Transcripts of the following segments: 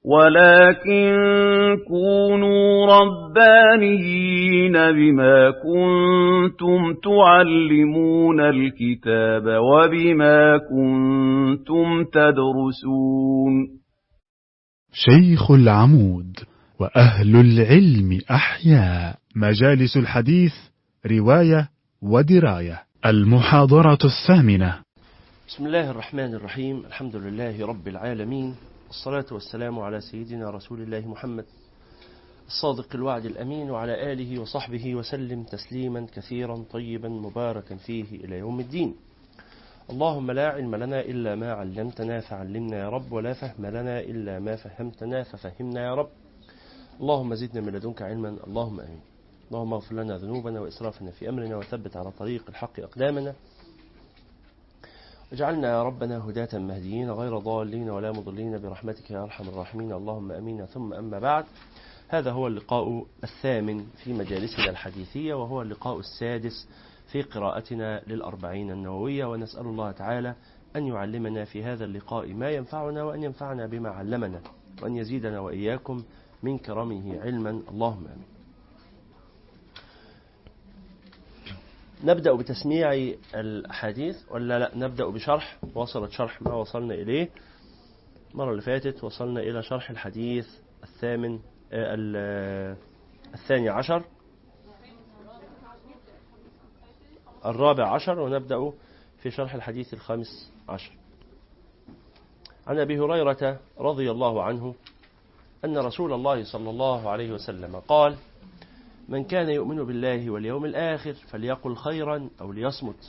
ولكن كونوا ربانيين بما كنتم تعلمون الكتاب وبما كنتم تدرسون شيخ العمود وأهل العلم أحياء مجالس الحديث رواية ودراية المحاضرة الثامنة بسم الله الرحمن الرحيم الحمد لله رب العالمين الصلاة والسلام على سيدنا رسول الله محمد الصادق الوعد الأمين وعلى آله وصحبه وسلم تسليما كثيرا طيبا مباركا فيه إلى يوم الدين اللهم لا علم لنا إلا ما علمتنا فعلمنا يا رب ولا فهم لنا إلا ما فهمتنا ففهمنا يا رب اللهم زدنا من لدنك علما اللهم آمين اللهم اغفر لنا ذنوبنا وإسرافنا في أمرنا وثبت على طريق الحق أقدامنا واجعلنا يا ربنا هداة مهديين غير ضالين ولا مضلين برحمتك يا أرحم الراحمين اللهم أمين ثم أما بعد هذا هو اللقاء الثامن في مجالسنا الحديثية وهو اللقاء السادس في قراءتنا للأربعين النووية ونسأل الله تعالى أن يعلمنا في هذا اللقاء ما ينفعنا وأن ينفعنا بما علمنا وأن يزيدنا وإياكم من كرمه علما اللهم آمين نبدأ بتسميع الأحاديث ولا لا نبدأ بشرح وصلت شرح ما وصلنا إليه المرة اللي فاتت وصلنا إلى شرح الحديث الثامن الثاني عشر الرابع عشر ونبدأ في شرح الحديث الخامس عشر عن أبي هريرة رضي الله عنه أن رسول الله صلى الله عليه وسلم قال من كان يؤمن بالله واليوم الآخر فليقل خيرا أو ليصمت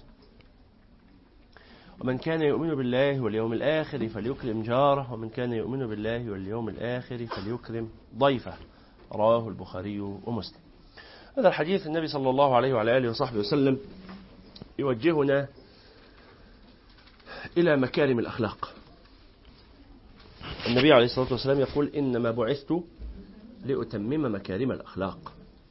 ومن كان يؤمن بالله واليوم الآخر فليكرم جاره ومن كان يؤمن بالله واليوم الآخر فليكرم ضيفه رواه البخاري ومسلم هذا الحديث النبي صلى الله عليه وعلى آله وصحبه وسلم يوجهنا إلى مكارم الأخلاق النبي عليه الصلاة والسلام يقول إنما بعثت لأتمم مكارم الأخلاق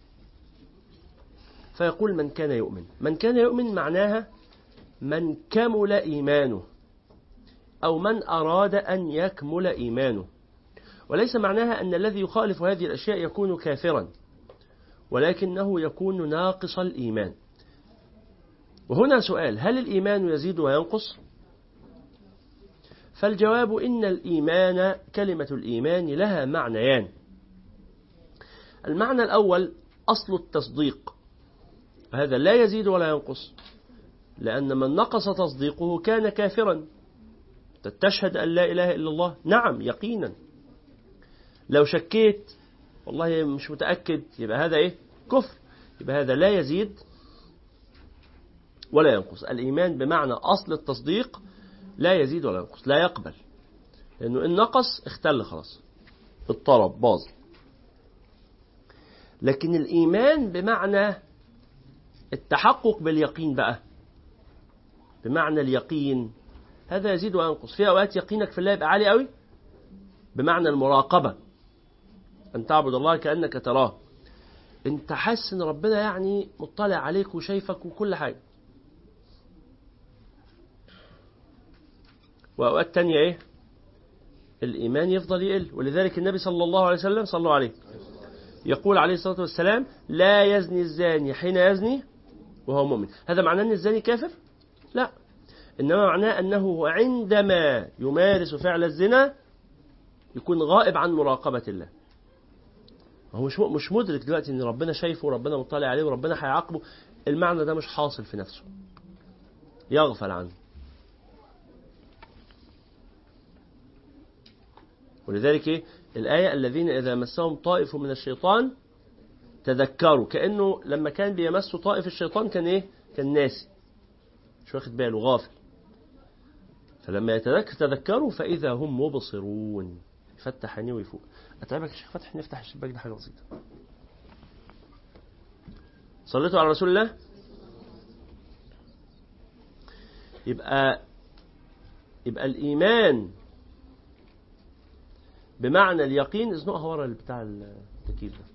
فيقول من كان يؤمن من كان يؤمن معناها من كمل إيمانه أو من أراد أن يكمل إيمانه وليس معناها أن الذي يخالف هذه الأشياء يكون كافرا ولكنه يكون ناقص الإيمان وهنا سؤال هل الإيمان يزيد وينقص؟ فالجواب إن الإيمان كلمة الإيمان لها معنيان المعنى الأول أصل التصديق هذا لا يزيد ولا ينقص لأن من نقص تصديقه كان كافرا تشهد أن لا إله إلا الله نعم يقينا لو شكيت والله مش متأكد يبقى هذا إيه كفر يبقى هذا لا يزيد ولا ينقص الإيمان بمعنى أصل التصديق لا يزيد ولا ينقص لا يقبل لأنه إن نقص اختل خلاص اضطرب باظ لكن الإيمان بمعنى التحقق باليقين بقى بمعنى اليقين هذا يزيد وينقص في أوقات يقينك في الله يبقى عالي قوي بمعنى المراقبة أن تعبد الله كأنك تراه أنت حاسس إن ربنا يعني مطلع عليك وشايفك وكل حاجة وأوقات تانية إيه الإيمان يفضل يقل ولذلك النبي صلى الله عليه وسلم صلوا عليه يقول عليه الصلاة والسلام لا يزني الزاني حين يزني وهو مؤمن هذا معناه أن الزاني كافر لا إنما معناه أنه عندما يمارس فعل الزنا يكون غائب عن مراقبة الله هو مش مش مدرك دلوقتي ان ربنا شايفه وربنا مطلع عليه وربنا هيعاقبه المعنى ده مش حاصل في نفسه يغفل عنه ولذلك ايه الآية الذين إذا مسهم طائف من الشيطان تذكروا كأنه لما كان بيمسوا طائف الشيطان كان ايه كان ناسي مش واخد باله غافل فلما يتذكر تذكروا فإذا هم مبصرون يفتح عينيه ويفوق أتعبك يا شيخ فتح نفتح الشباك ده حاجة بسيطة صليتوا على رسول الله يبقى يبقى الإيمان بمعنى اليقين ازنقها ورا بتاع التكييف ده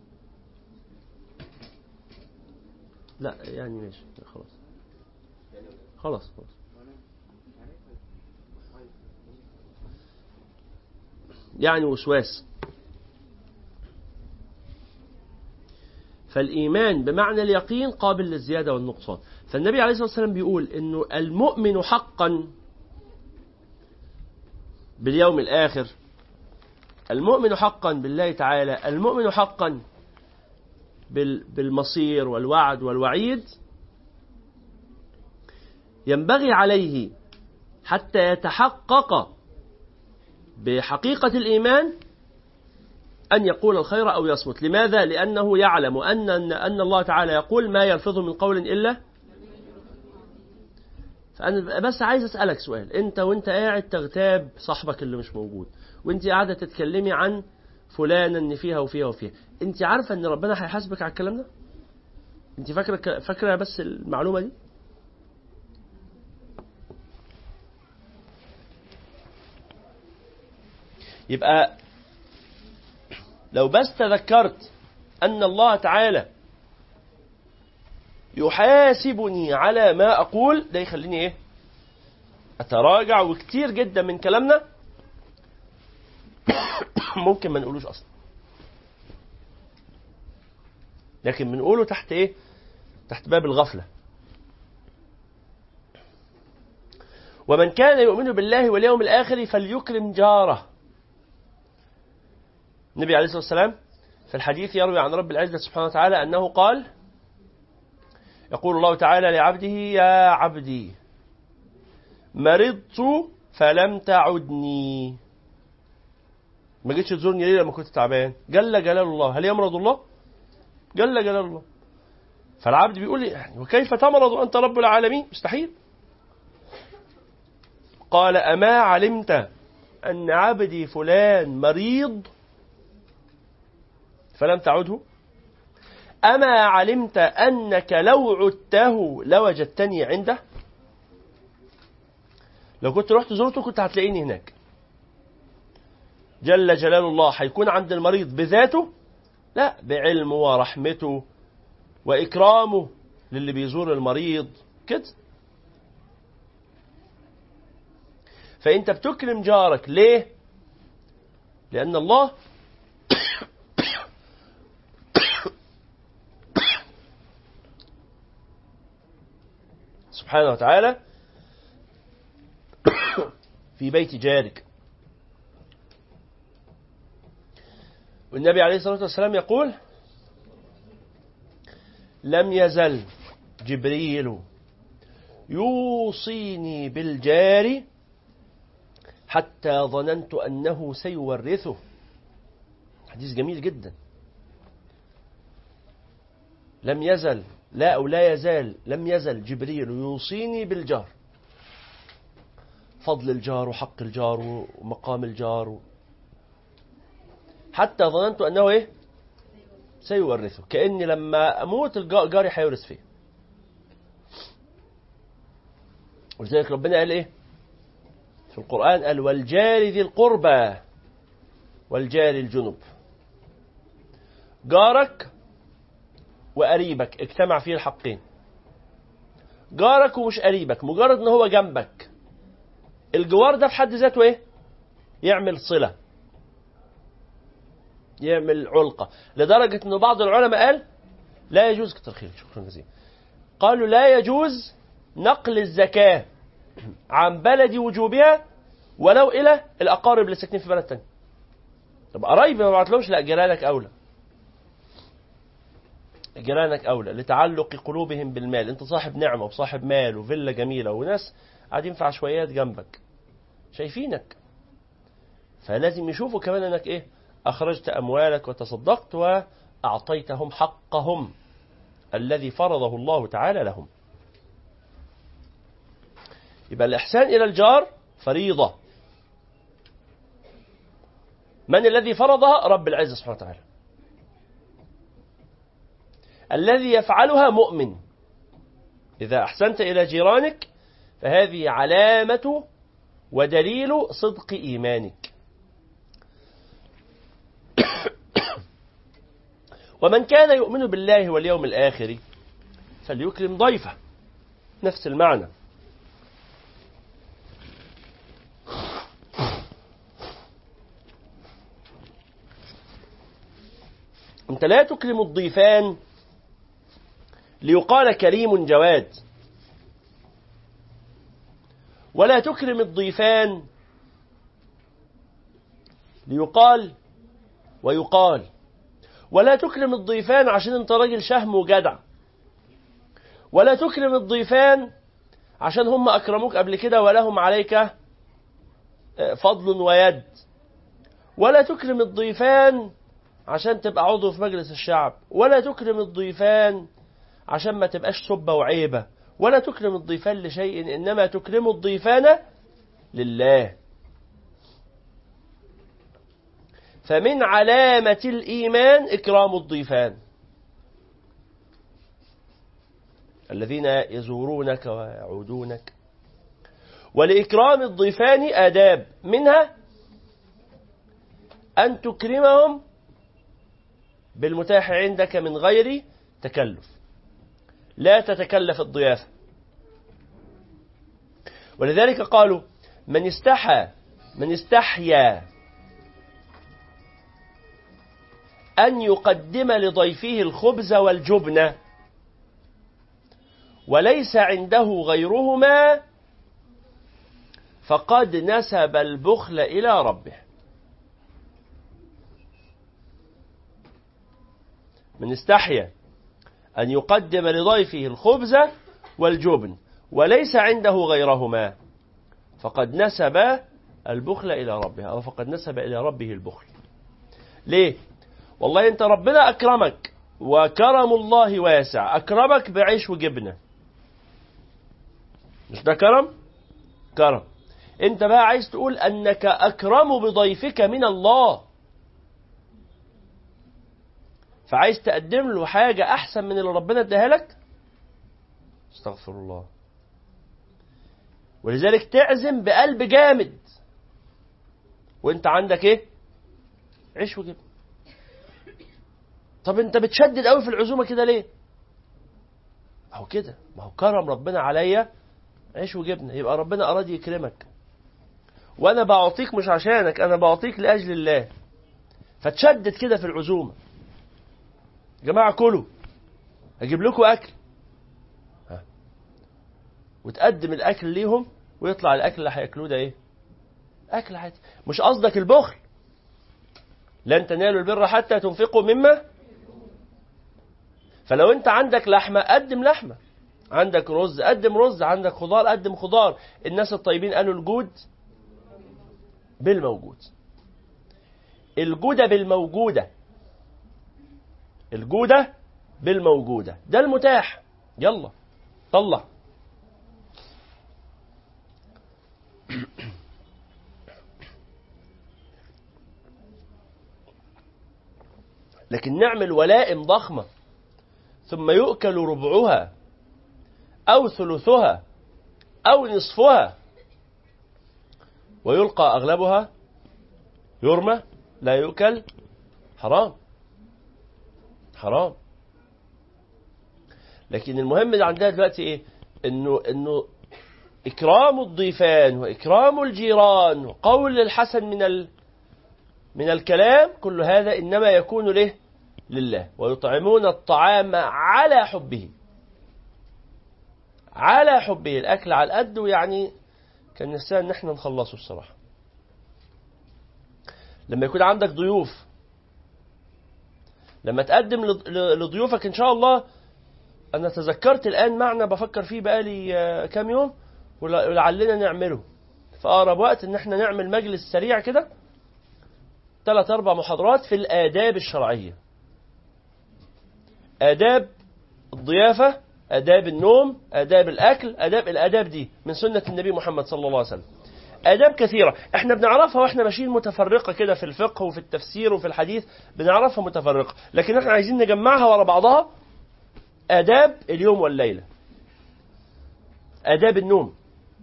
لا يعني ماشي خلاص خلاص خلاص يعني وسواس فالإيمان بمعنى اليقين قابل للزيادة والنقصان فالنبي عليه الصلاة والسلام بيقول إنه المؤمن حقا باليوم الآخر المؤمن حقا بالله تعالى المؤمن حقا بال- بالمصير والوعد والوعيد ينبغي عليه حتى يتحقق بحقيقة الإيمان أن يقول الخير أو يصمت لماذا؟ لأنه يعلم أن, أن الله تعالى يقول ما يلفظ من قول إلا فأنا بس عايز أسألك سؤال أنت وأنت قاعد تغتاب صاحبك اللي مش موجود وأنت قاعدة تتكلمي عن فلانة إن فيها وفيها وفيها أنت عارفة إن ربنا هيحاسبك على الكلام ده؟ أنت فاكرة فاكرة بس المعلومة دي؟ يبقى لو بس تذكرت أن الله تعالى يحاسبني على ما أقول ده يخليني إيه أتراجع وكتير جدا من كلامنا ممكن ما نقولوش أصلا لكن بنقوله تحت إيه تحت باب الغفلة ومن كان يؤمن بالله واليوم الآخر فليكرم جاره النبي عليه الصلاة والسلام في الحديث يروي عن رب العزة سبحانه وتعالى أنه قال يقول الله تعالى لعبده يا عبدي مرضت فلم تعدني ما جيتش تزورني ليه لما كنت تعبان جل جلال الله هل يمرض الله جل جلال الله فالعبد بيقول لي يعني وكيف تمرض أنت رب العالمين مستحيل قال أما علمت أن عبدي فلان مريض فلم تعده أما علمت أنك لو عدته لوجدتني عنده لو كنت رحت زرته كنت هتلاقيني هناك جل جلال الله هيكون عند المريض بذاته لا بعلمه ورحمته وإكرامه للي بيزور المريض كده فأنت بتكرم جارك ليه؟ لأن الله سبحانه وتعالى في بيت جارك والنبي عليه الصلاة والسلام يقول لم يزل جبريل يوصيني بالجار حتى ظننت أنه سيورثه حديث جميل جدا لم يزل لا أو لا يزال لم يزل جبريل يوصيني بالجار فضل الجار وحق الجار ومقام الجار حتى ظننت أنه إيه سيورثه كأني لما أموت جاري هيورث فيه ولذلك ربنا قال إيه في القرآن قال والجار ذي القربى والجار الجنب جارك وقريبك اجتمع فيه الحقين جارك ومش قريبك مجرد ان هو جنبك الجوار ده في حد ذاته ايه يعمل صلة يعمل علقة لدرجة ان بعض العلماء قال لا يجوز كتر خير شكرا جزيلا قالوا لا يجوز نقل الزكاة عن بلد وجوبها ولو إلى الأقارب اللي ساكنين في بلد تاني طب قرايبي ما بعتلهمش لا جيرانك أولى جيرانك أولى لتعلق قلوبهم بالمال أنت صاحب نعمة وصاحب مال وفيلا جميلة وناس قاعدين في عشوائيات جنبك شايفينك فلازم يشوفوا كمان أنك إيه أخرجت أموالك وتصدقت وأعطيتهم حقهم الذي فرضه الله تعالى لهم يبقى الإحسان إلى الجار فريضة من الذي فرضها رب العزة سبحانه وتعالى الذي يفعلها مؤمن إذا أحسنت إلى جيرانك فهذه علامة ودليل صدق إيمانك ومن كان يؤمن بالله واليوم الآخر فليكرم ضيفه نفس المعنى فأنت لا تكرم الضيفان ليقال كريم جواد ولا تكرم الضيفان ليقال ويقال ولا تكرم الضيفان عشان انت راجل شهم وجدع ولا تكرم الضيفان عشان هم أكرموك قبل كده ولهم عليك فضل ويد ولا تكرم الضيفان عشان تبقى عضو في مجلس الشعب ولا تكرم الضيفان عشان ما تبقاش سبة وعيبة ولا تكرم الضيفان لشيء إنما تكرم الضيفان لله فمن علامة الإيمان إكرام الضيفان الذين يزورونك ويعودونك ولإكرام الضيفان آداب منها أن تكرمهم بالمتاح عندك من غير تكلف لا تتكلف الضيافة ولذلك قالوا من استحى من استحيا أن يقدم لضيفه الخبز والجبن وليس عنده غيرهما فقد نسب البخل إلى ربه من استحيا أن يقدم لضيفه الخبز والجبن وليس عنده غيرهما فقد نسب البخل إلى ربه أو فقد نسب إلى ربه البخل ليه؟ والله أنت ربنا أكرمك وكرم الله واسع أكرمك بعيش وجبنة مش ده كرم؟ كرم أنت بقى عايز تقول أنك أكرم بضيفك من الله فعايز تقدم له حاجة أحسن من اللي ربنا اداها لك استغفر الله ولذلك تعزم بقلب جامد وانت عندك ايه عيش وجبن طب انت بتشدد قوي في العزومه كده ليه اهو كده ما هو كرم ربنا عليا عيش وجبنه يبقى ربنا اراد يكرمك وانا بعطيك مش عشانك انا بعطيك لاجل الله فتشدد كده في العزومه يا جماعه كلوا اجيب لكم اكل ها. وتقدم الاكل ليهم ويطلع الاكل اللي هياكلوه ده ايه اكل عادي مش قصدك البخل لن تنالوا البر حتى تنفقوا مما فلو انت عندك لحمه قدم لحمه عندك رز قدم رز عندك خضار قدم خضار الناس الطيبين قالوا الجود بالموجود الجودة بالموجودة الجودة بالموجودة ده المتاح يلا طلع لكن نعمل ولائم ضخمة ثم يؤكل ربعها أو ثلثها أو نصفها ويلقى أغلبها يرمى لا يؤكل حرام حرام لكن المهم اللي عندنا دلوقتي ايه انه انه اكرام الضيفان واكرام الجيران وقول الحسن من ال من الكلام كل هذا انما يكون له لله ويطعمون الطعام على حبه على حبه الاكل على القد ويعني كان نفسنا ان احنا نخلصه الصراحه لما يكون عندك ضيوف لما تقدم لضيوفك ان شاء الله انا تذكرت الان معنى بفكر فيه بقالي كام يوم ولعلنا نعمله في اقرب وقت ان احنا نعمل مجلس سريع كده ثلاث اربع محاضرات في الاداب الشرعيه آداب الضيافة آداب النوم آداب الأكل آداب الآداب دي من سنة النبي محمد صلى الله عليه وسلم آداب كثيرة احنا بنعرفها واحنا ماشيين متفرقة كده في الفقه وفي التفسير وفي الحديث بنعرفها متفرقة لكن احنا عايزين نجمعها ورا بعضها آداب اليوم والليلة آداب النوم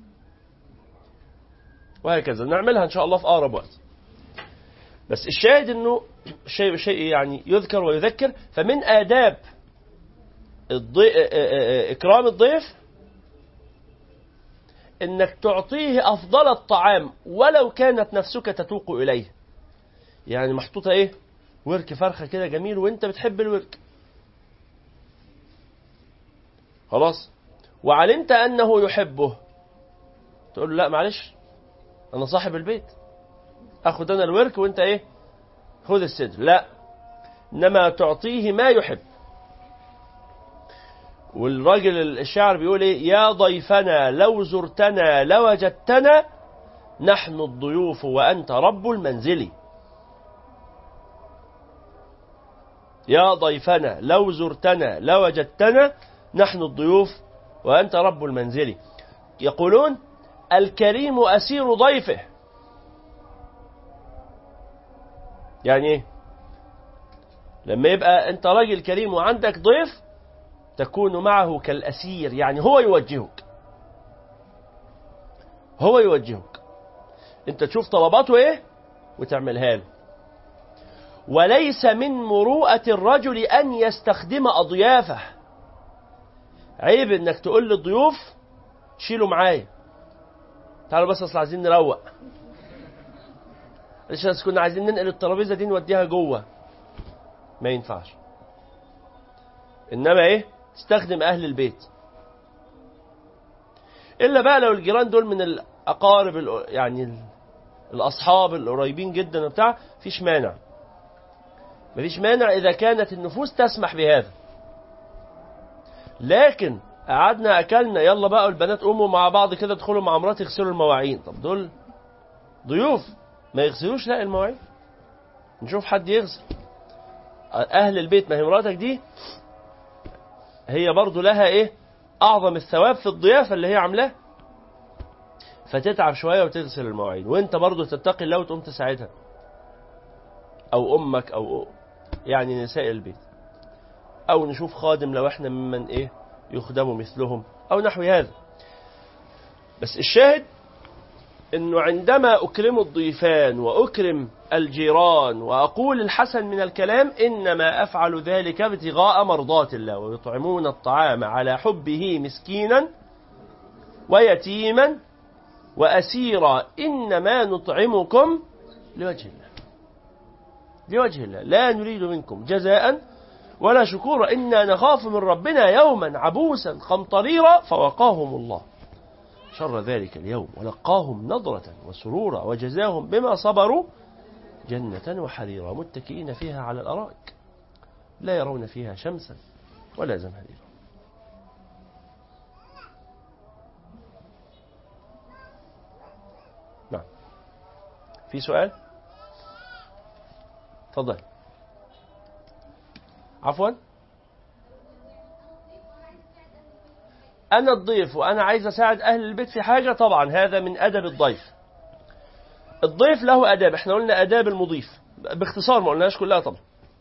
وهكذا نعملها إن شاء الله في أقرب وقت بس الشاهد انه شيء شيء يعني يذكر ويذكر فمن آداب الضي... إكرام الضيف إنك تعطيه أفضل الطعام ولو كانت نفسك تتوق إليه يعني محطوطة إيه ورك فرخة كده جميل وانت بتحب الورك خلاص وعلمت أنه يحبه تقول له لا معلش أنا صاحب البيت أخذ أنا الورك وانت إيه خذ الصدر لا إنما تعطيه ما يحب والراجل الشاعر بيقول ايه يا ضيفنا لو زرتنا لوجدتنا نحن الضيوف وأنت رب المنزل يا ضيفنا لو زرتنا لوجدتنا نحن الضيوف وأنت رب المنزل يقولون الكريم أسير ضيفه يعني ايه لما يبقى انت راجل كريم وعندك ضيف تكون معه كالأسير يعني هو يوجهك هو يوجهك انت تشوف طلباته ايه وتعملها له وليس من مروءة الرجل أن يستخدم أضيافه عيب انك تقول للضيوف شيلوا معايا تعالوا بس اصل عايزين نروق بس كنا عايزين ننقل الترابيزه دي نوديها جوه ما ينفعش انما ايه تستخدم اهل البيت الا بقى لو الجيران دول من الاقارب ال- يعني ال- الاصحاب القريبين جدا وبتاع مفيش مانع مفيش مانع اذا كانت النفوس تسمح بهذا لكن قعدنا اكلنا يلا بقى البنات قوموا مع بعض كده ادخلوا مع مراتي يغسلوا المواعين طب دول ضيوف ما يغسلوش لا المواعين نشوف حد يغسل اهل البيت ما هي مراتك دي هي برضو لها ايه اعظم الثواب في الضيافه اللي هي عاملاه فتتعب شويه وتغسل المواعين وانت برضو تتقي الله وتقوم تساعدها او امك او يعني نساء البيت او نشوف خادم لو احنا ممن ايه يخدم مثلهم او نحو هذا بس الشاهد انه عندما اكرم الضيفان واكرم الجيران واقول الحسن من الكلام انما افعل ذلك ابتغاء مرضات الله ويطعمون الطعام على حبه مسكينا ويتيما واسيرا انما نطعمكم لوجه الله لوجه الله لا نريد منكم جزاء ولا شكورا انا نخاف من ربنا يوما عبوسا قمطريرا فوقاهم الله شر ذلك اليوم ولقاهم نضرة وسرورا وجزاهم بما صبروا جنة وحريرا متكئين فيها على الأرائك لا يرون فيها شمسا ولا زمهريرا نعم في سؤال تفضل عفوا أنا الضيف وأنا عايز أساعد أهل البيت في حاجة طبعا هذا من أدب الضيف الضيف له أداب احنا قلنا أداب المضيف باختصار ما قلناش كلها طبعا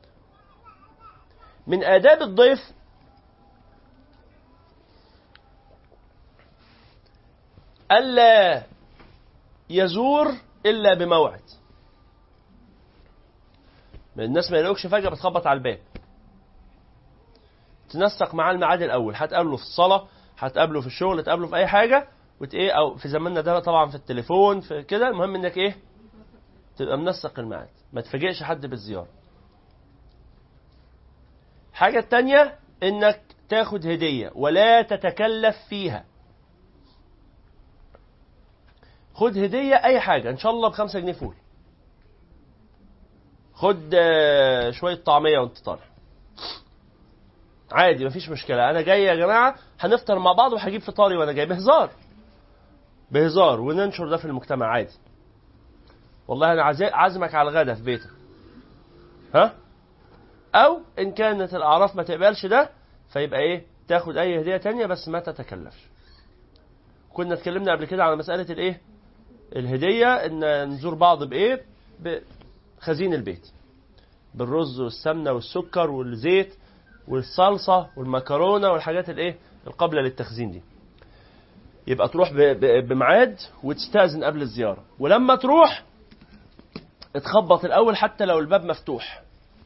من آداب الضيف ألا يزور إلا بموعد الناس ما يلاقوكش فجأة بتخبط على الباب تنسق معاه الميعاد الأول هتقابله في الصلاة هتقابله في الشغل تقابله في أي حاجة وت إيه أو في زماننا ده طبعا في التليفون في كده المهم إنك إيه تبقى منسق الميعاد ما تفاجئش حد بالزيارة حاجة التانية إنك تاخد هدية ولا تتكلف فيها خد هدية أي حاجة إن شاء الله بخمسة جنيه فول خد آه، شوية طعمية وأنت طالع عادي مفيش مشكلة أنا جاي يا جماعة هنفطر مع بعض وهجيب فطاري وأنا جاي بهزار بهزار وننشر ده في المجتمع عادي والله أنا عازي- عازمك على الغدا في بيتك ها أو إن كانت الأعراف ما تقبلش ده فيبقى إيه تاخد أي هدية تانية بس ما تتكلفش كنا اتكلمنا قبل كده على مسألة الإيه الهدية إن نزور بعض بإيه بخزين البيت بالرز والسمنة والسكر والزيت والصلصة والمكرونة والحاجات الايه القابلة للتخزين دي يبقى تروح ب- ب- بميعاد وتستأذن قبل الزيارة ولما تروح اتخبط الأول حتى لو الباب مفتوح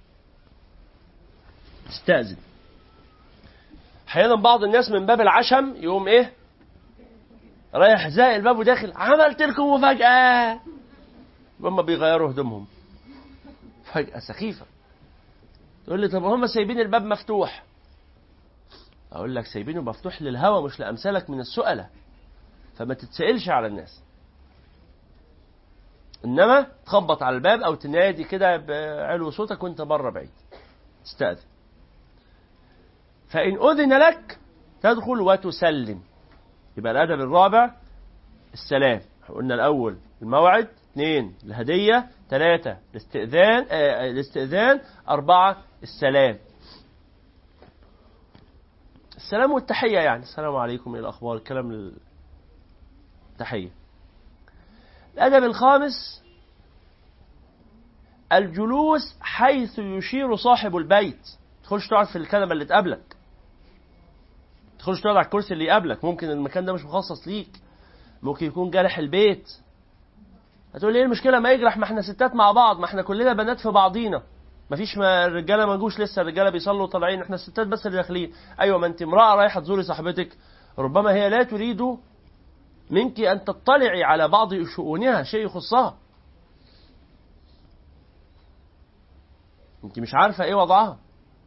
تستأذن أحيانا بعض الناس من باب العشم يقوم إيه رايح زائق الباب وداخل عملت لكم مفاجأة هم بيغيروا هدومهم فجأة سخيفة تقول لي طب هم سايبين الباب مفتوح اقول لك سايبينه مفتوح للهوى مش لامثالك من السؤله فما تتسالش على الناس انما تخبط على الباب او تنادي كده بعلو صوتك وانت بره بعيد استاذن فان اذن لك تدخل وتسلم يبقى الادب الرابع السلام قلنا الاول الموعد اثنين الهديه ثلاثه الاستئذان آه الاستئذان اربعه السلام السلام والتحيه يعني السلام عليكم ايه الاخبار الكلام التحيه الادب الخامس الجلوس حيث يشير صاحب البيت تخش تقعد في الكنبه اللي تقابلك تخش تقعد على الكرسي اللي يقابلك ممكن المكان ده مش مخصص ليك ممكن يكون جارح البيت هتقول لي ايه المشكله ما يجرح ما احنا ستات مع بعض ما احنا كلنا بنات في بعضينا ما فيش ما الرجاله ما جوش لسه الرجاله بيصلوا طالعين احنا الستات بس اللي داخلين ايوه ما انت امراه رايحه تزوري صاحبتك ربما هي لا تريد منك ان تطلعي على بعض شؤونها شيء يخصها انت مش عارفه ايه وضعها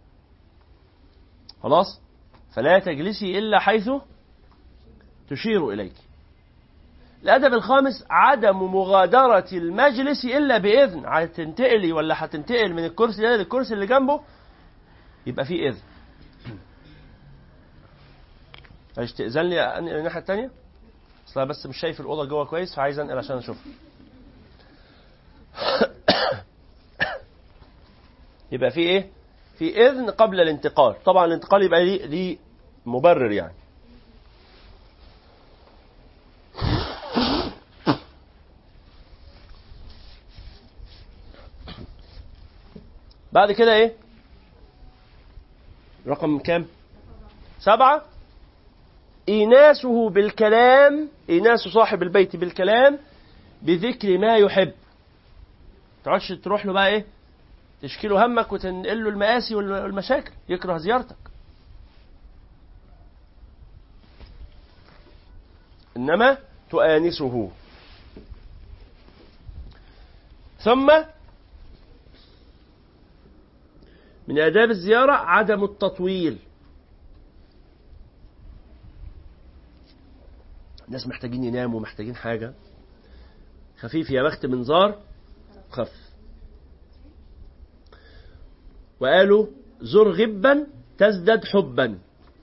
خلاص فلا تجلسي الا حيث تشير اليك الأدب الخامس عدم مغادرة المجلس إلا بإذن هتنتقلي ولا هتنتقل من الكرسي ده للكرسي اللي جنبه يبقى في إذن عايز تأذن لي أنقل الناحية التانية؟ أصل بس مش شايف الأوضة جوه كويس فعايز أنقل عشان أشوفها يبقى في إيه؟ في إذن قبل الانتقال طبعا الانتقال يبقى ليه ليه مبرر يعني بعد كده ايه رقم كام سبعة إيناسه بالكلام إيناس صاحب البيت بالكلام بذكر ما يحب تقعدش تروح له بقى ايه تشكي له همك وتنقل له المآسي والمشاكل يكره زيارتك إنما تؤانسه ثم من آداب الزيارة عدم التطويل الناس محتاجين يناموا محتاجين حاجة خفيف يا بخت منظار خف وقالوا زر غبا تزداد حبا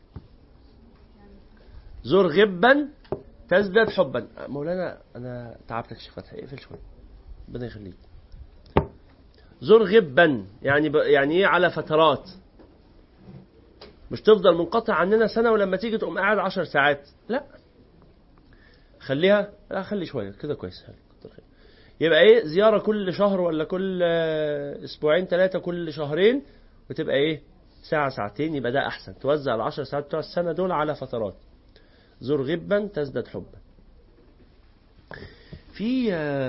زر غبا تزداد حبا مولانا انا تعبتك شيخ فتحي اقفل شويه ربنا يخليك زر غبا يعني ب... يعني ايه على فترات مش تفضل منقطع عننا سنه ولما تيجي تقوم قاعد عشر ساعات لا خليها لا خلي شويه كده كويس كتر خير يبقى ايه زياره كل شهر ولا كل اسبوعين ثلاثه كل شهرين وتبقى ايه ساعه ساعتين يبقى ده احسن توزع العشر ساعات بتوع السنه دول على فترات زر غبا تزداد حبا في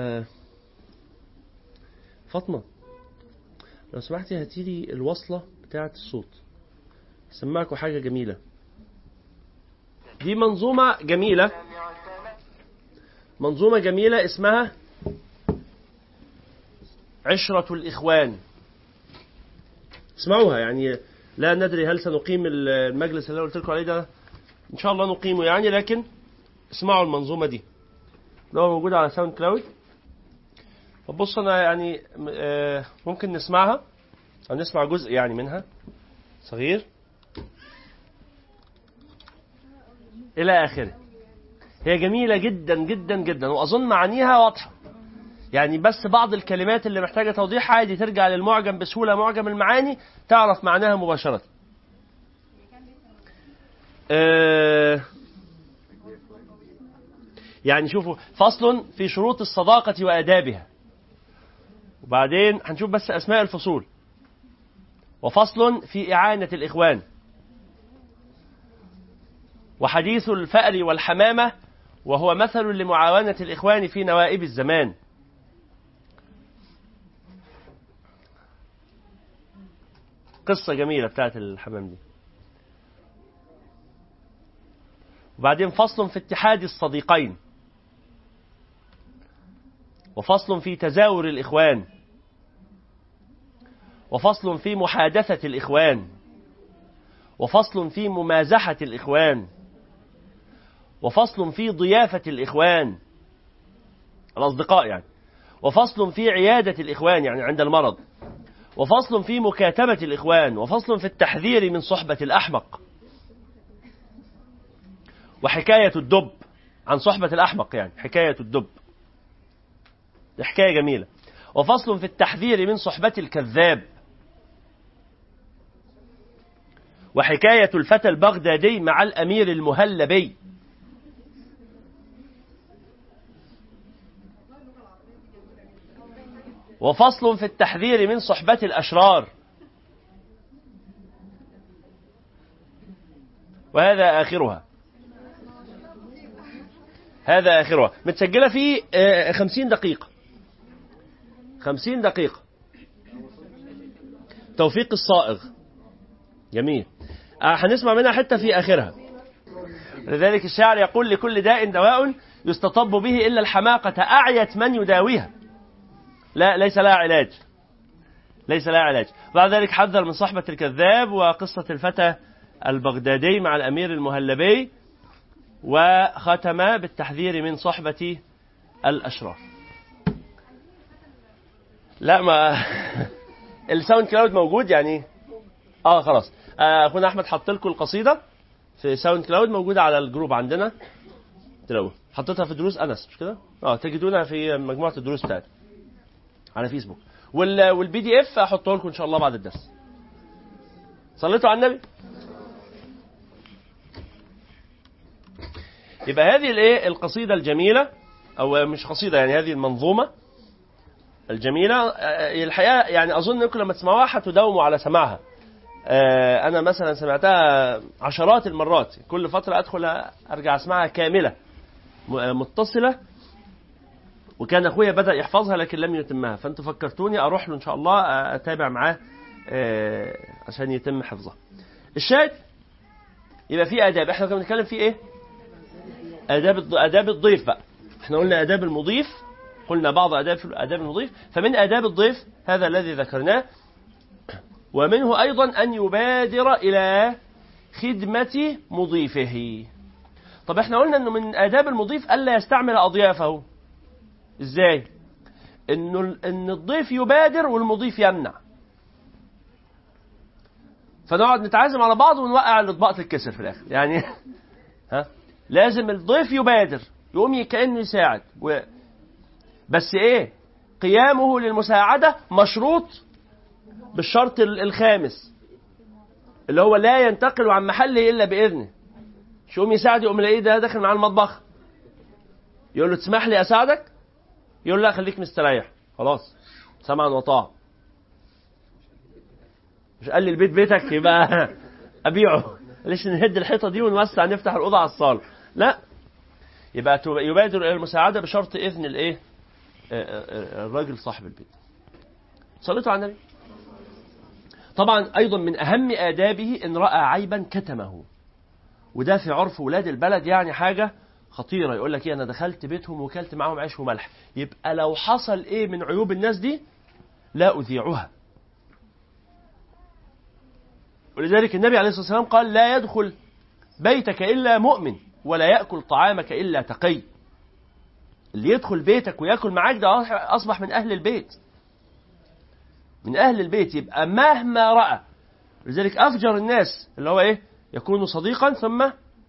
فاطمه لو سمحتي هاتيلي الوصلة بتاعة الصوت سمعكم حاجة جميلة دي منظومة جميلة منظومة جميلة اسمها عشرة الإخوان اسمعوها يعني لا ندري هل سنقيم المجلس اللي قلت لكم عليه ده إن شاء الله نقيمه يعني لكن اسمعوا المنظومة دي اللي هو موجود على ساوند كلاود فبص انا يعني ممكن نسمعها او نسمع جزء يعني منها صغير الى اخره هي جميلة جدا جدا جدا واظن معانيها واضحة يعني بس بعض الكلمات اللي محتاجة توضيح عادي ترجع للمعجم بسهولة معجم المعاني تعرف معناها مباشرة أه يعني شوفوا فصل في شروط الصداقة وآدابها وبعدين هنشوف بس أسماء الفصول وفصل في إعانة الإخوان وحديث الفأر والحمامة وهو مثل لمعاونة الإخوان في نوائب الزمان قصة جميلة بتاعت الحمام دي وبعدين فصل في اتحاد الصديقين وفصل في تزاور الإخوان وفصل في محادثة الإخوان وفصل في ممازحة الإخوان وفصل في ضيافة الإخوان الأصدقاء يعني وفصل في عيادة الإخوان يعني عند المرض وفصل في مكاتبة الإخوان وفصل في التحذير من صحبة الأحمق وحكاية الدب عن صحبة الأحمق يعني حكاية الدب دي حكاية جميلة وفصل في التحذير من صحبة الكذاب وحكاية الفتى البغدادي مع الأمير المهلبي وفصل في التحذير من صحبة الأشرار وهذا آخرها هذا آخرها متسجلة في آه، خمسين دقيقة خمسين دقيقة توفيق الصائغ جميل آه، هنسمع منها حتة في آخرها لذلك الشاعر يقول لكل داء دواء يستطب به إلا الحماقة أعيت من يداويها لا ليس لها علاج ليس لها علاج بعد ذلك حذر من صحبة الكذاب وقصة الفتى البغدادي مع الأمير المهلبي وختم بالتحذير من صحبة الأشرار لا ما الساوند كلاود موجود يعني اه خلاص آه، اخونا احمد حط لكم القصيده في ساوند كلاود موجوده على الجروب عندنا تلاقوها حطيتها في دروس انس مش كده اه تجدونها في مجموعه الدروس بتاعتي على فيسبوك وال والبي دي اف احطه لكم ان شاء الله بعد الدرس صليتوا على النبي يبقى هذه الايه القصيده الجميله او مش قصيده يعني هذه المنظومه الجميله آه، الحقيقه يعني اظن انكم لما تسمعوها هتداوموا على سماعها آه، انا مثلا سمعتها عشرات المرات كل فتره ادخل ارجع اسمعها كامله م- متصله وكان اخويا بدا يحفظها لكن لم يتمها فانتوا فكرتوني اروح له ان شاء الله اتابع معاه آه، عشان يتم حفظها الشاهد يبقى في اداب احنا كنا بنتكلم في ايه اداب الض- اداب الضيف بقى احنا قلنا اداب المضيف قلنا بعض اداب اداب المضيف فمن اداب الضيف هذا الذي ذكرناه ومنه ايضا ان يبادر الى خدمه مضيفه طب احنا قلنا انه من اداب المضيف الا يستعمل اضيافه ازاي انه ان الضيف يبادر والمضيف يمنع فنقعد نتعازم على بعض ونوقع الاطباق تتكسر في الاخر يعني ها لازم الضيف يبادر يقوم كانه يساعد و... بس ايه قيامه للمساعده مشروط بالشرط ال- الخامس اللي هو لا ينتقل عن محله الا باذنه مش يقوم يساعد يقوم يلاقيه ده داخل معاه المطبخ يقول له تسمح لي اساعدك يقول له لا خليك مستريح خلاص سمعا وطاعة مش قال لي البيت بيتك يبقى ابيعه ليش نهد الحيطه دي ونوسع نفتح الاوضه على الصاله لا يبقى تب- يبادر الى المساعده بشرط اذن الايه آه، آه، آه، الراجل صاحب البيت صليتوا على النبي طبعا ايضا من اهم ادابه ان راى عيبا كتمه وده في عرف ولاد البلد يعني حاجه خطيره يقول لك ايه انا دخلت بيتهم وكلت معاهم عيش وملح يبقى لو حصل ايه من عيوب الناس دي لا اذيعها ولذلك النبي عليه الصلاه والسلام قال لا يدخل بيتك الا مؤمن ولا ياكل طعامك الا تقي اللي يدخل بيتك وياكل معاك ده اصبح من اهل البيت من اهل البيت يبقى مهما راى لذلك افجر الناس اللي هو ايه يكون صديقا ثم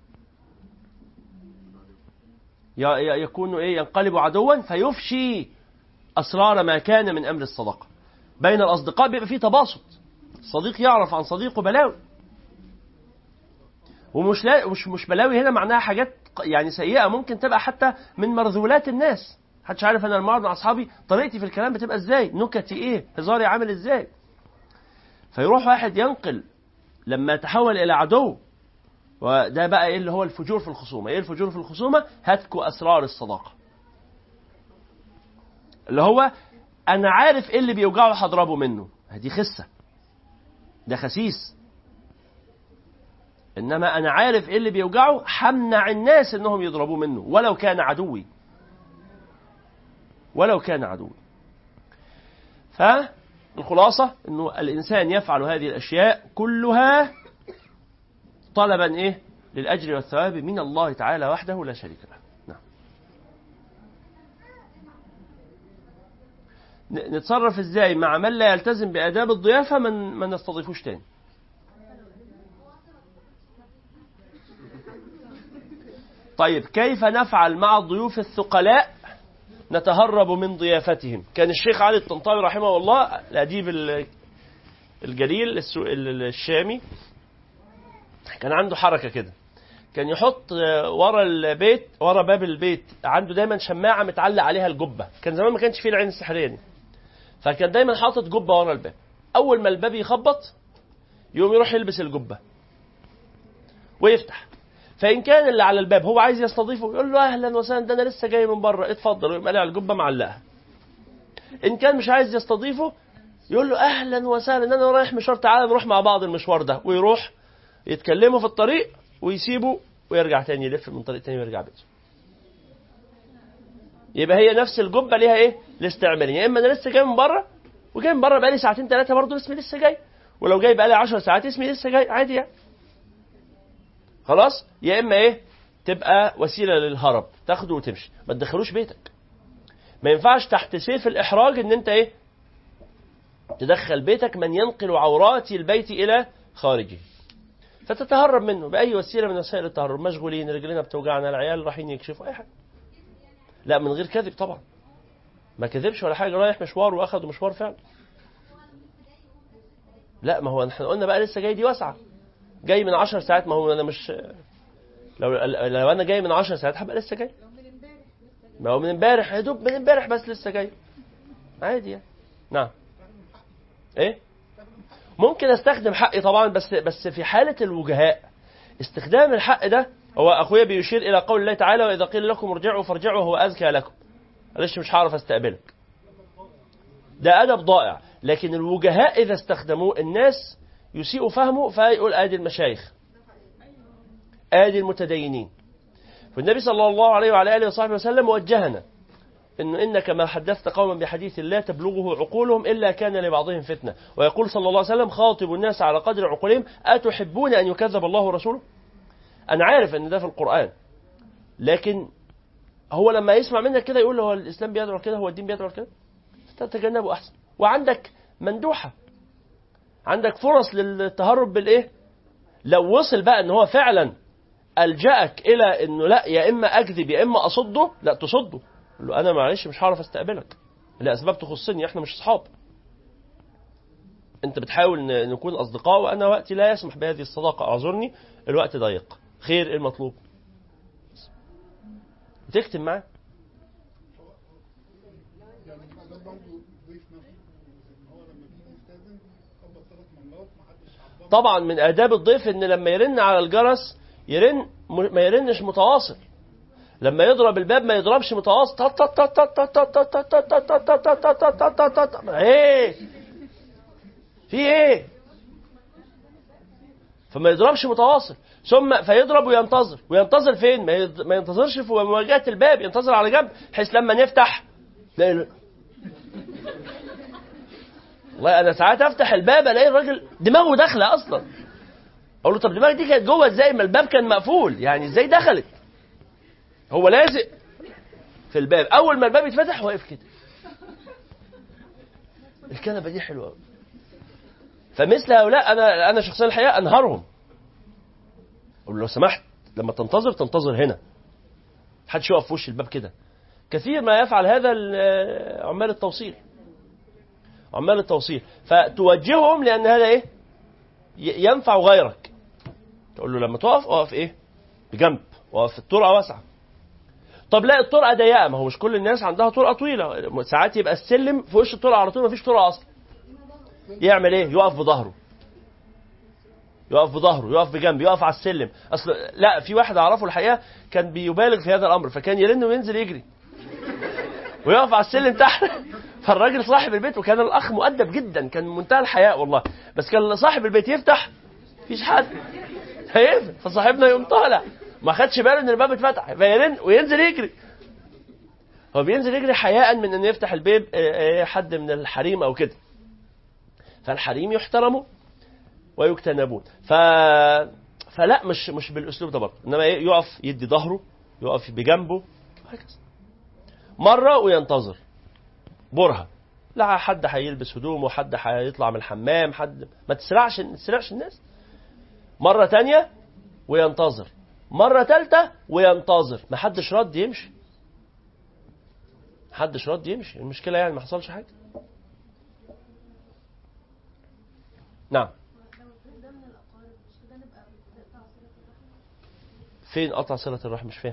ي- ي- يكون ايه ينقلب عدوا فيفشي اسرار ما كان من امر الصداقه بين الاصدقاء بيبقى فيه تباسط الصديق يعرف عن صديقه بلاوي ومش لا مش مش بلاوي هنا معناها حاجات ق- يعني سيئه ممكن تبقى حتى من مرذولات الناس محدش عارف انا لما اقعد مع اصحابي طريقتي في الكلام بتبقى ازاي نكتي ايه هزاري عامل ازاي فيروح واحد ينقل لما تحول الى عدو وده بقى ايه اللي هو الفجور في الخصومه ايه الفجور في الخصومه هتك اسرار الصداقه اللي هو انا عارف ايه اللي بيوجعه هضربه منه دي خسه ده خسيس انما انا عارف ايه اللي بيوجعه همنع الناس انهم يضربوه منه ولو كان عدوي ولو كان عدوي ف الخلاصة أنه الإنسان يفعل هذه الأشياء كلها طلبا إيه للأجر والثواب من الله تعالى وحده لا شريك له نعم. نتصرف ازاي مع من لا يلتزم بآداب الضيافة من ما نستضيفوش تاني طيب كيف نفعل مع الضيوف الثقلاء نتهرب من ضيافتهم كان الشيخ علي الطنطاوي رحمه الله الأديب الجليل الشامي كان عنده حركة كده كان يحط ورا البيت ورا باب البيت عنده دايما شماعة متعلق عليها الجبة كان زمان ما كانش فيه العين السحرية دي فكان دايما حاطط جبة ورا الباب أول ما الباب يخبط يقوم يروح يلبس الجبة ويفتح فإن كان اللي على الباب هو عايز يستضيفه يقول له أهلا وسهلا ده أنا لسه جاي من بره اتفضل ويبقى على الجبة معلقها إن كان مش عايز يستضيفه يقول له أهلا وسهلا أنا رايح مشوار تعالى نروح مع بعض المشوار ده ويروح يتكلموا في الطريق ويسيبه ويرجع تاني يلف من طريق تاني ويرجع بيته يبقى هي نفس الجبه ليها ايه الاستعماليه يا اما انا لسه جاي من بره وجاي من بره بقالي ساعتين ثلاثه برضه اسمي لسه جاي ولو جاي بقالي 10 ساعات اسمي لسه جاي عادي يعني خلاص يا اما ايه تبقى وسيله للهرب تاخده وتمشي ما تدخلوش بيتك ما ينفعش تحت سيف الاحراج ان انت ايه تدخل بيتك من ينقل عورات البيت الى خارجه فتتهرب منه باي وسيله من وسائل التهرب مشغولين رجلنا بتوجعنا العيال رايحين يكشفوا اي حاجه لا من غير كذب طبعا ما كذبش ولا حاجه رايح مشوار واخد مشوار فعلا لا ما هو احنا قلنا بقى لسه جاي دي واسعه جاي من 10 ساعات ما هو انا مش لو لو انا جاي من 10 ساعات هبقى لسه جاي ما هو من امبارح يا دوب من امبارح بس لسه جاي عادي يعني نعم ايه ممكن استخدم حقي طبعا بس بس في حاله الوجهاء استخدام الحق ده هو اخويا بيشير الى قول الله تعالى واذا قيل لكم ارجعوا فارجعوا هو ازكى لكم معلش مش هعرف استقبلك ده ادب ضائع لكن الوجهاء اذا استخدموه الناس يسيء فهمه فيقول ادي المشايخ ادي المتدينين والنبي صلى الله عليه وعلى اله وصحبه وسلم وجهنا انه انك ما حدثت قوما بحديث لا تبلغه عقولهم الا كان لبعضهم فتنه ويقول صلى الله عليه وسلم خاطب الناس على قدر عقولهم اتحبون ان يكذب الله ورسوله انا عارف ان ده في القران لكن هو لما يسمع منك كده يقول هو الاسلام بيدعو كده هو الدين بيدعو كده تتجنبه احسن وعندك مندوحه عندك فرص للتهرب بالايه لو وصل بقى ان هو فعلا الجاك الى انه لا يا اما اكذب يا اما اصده لا تصده قال له انا معلش مش هعرف استقبلك لاسباب تخصني احنا مش اصحاب انت بتحاول نكون اصدقاء وانا وقتي لا يسمح بهذه الصداقه اعذرني الوقت ضيق خير المطلوب تكتب معاه طبعا من آداب الضيف إن لما يرن على الجرس يرن ما يرنش متواصل لما يضرب الباب ما يضربش متواصل ايه في ايه فما يضربش متواصل ثم فيضرب وينتظر وينتظر فين ما ينتظرش في مواجهه الباب ينتظر على جنب بحيث لما نفتح لا والله انا ساعات افتح الباب الاقي الراجل دماغه داخله اصلا اقول له طب دماغك دي كانت جوه ازاي ما الباب كان مقفول يعني ازاي دخلت هو لازق في الباب اول ما الباب يتفتح واقف كده الكنبه دي حلوه قوي فمثل هؤلاء انا انا شخصيا الحقيقه انهارهم اقول له لو سمحت لما تنتظر تنتظر هنا محدش يقف في وش الباب كده كثير ما يفعل هذا عمال التوصيل عمال التوصيل فتوجههم لان هذا ايه ينفع غيرك تقول له لما تقف اقف ايه بجنب واقف في الطرقه واسعه طب لا الطرقه ضيقه ما هو مش كل الناس عندها طرقه طويله ساعات يبقى السلم في وش الطرقه على طول ما فيش طرقه اصلا يعمل ايه يقف بظهره يقف بظهره يقف بجنب يقف على السلم اصل لا في واحد اعرفه الحقيقه كان بيبالغ في هذا الامر فكان يرن وينزل يجري ويقف على السلم تحت فالراجل صاحب البيت وكان الاخ مؤدب جدا كان منتهى الحياء والله بس كان صاحب البيت يفتح مفيش حد هيقفل فصاحبنا يقوم طالع ما خدش باله ان الباب اتفتح فيرن وينزل يجري هو بينزل يجري حياء من ان يفتح الباب حد من الحريم او كده فالحريم يحترمون ويجتنبون ف... فلا مش مش بالاسلوب ده برضه انما إيه؟ يقف يدي ظهره يقف بجنبه هكذا مره وينتظر برهه لا حد هيلبس هدومه حد هيطلع من الحمام حد ما تسرعش ما تسرعش الناس مره تانية وينتظر مره ثالثه وينتظر ما حدش رد يمشي محدش رد يمشي المشكله يعني ما حصلش حاجه نعم فين قطع صلة الرحم مش فاهم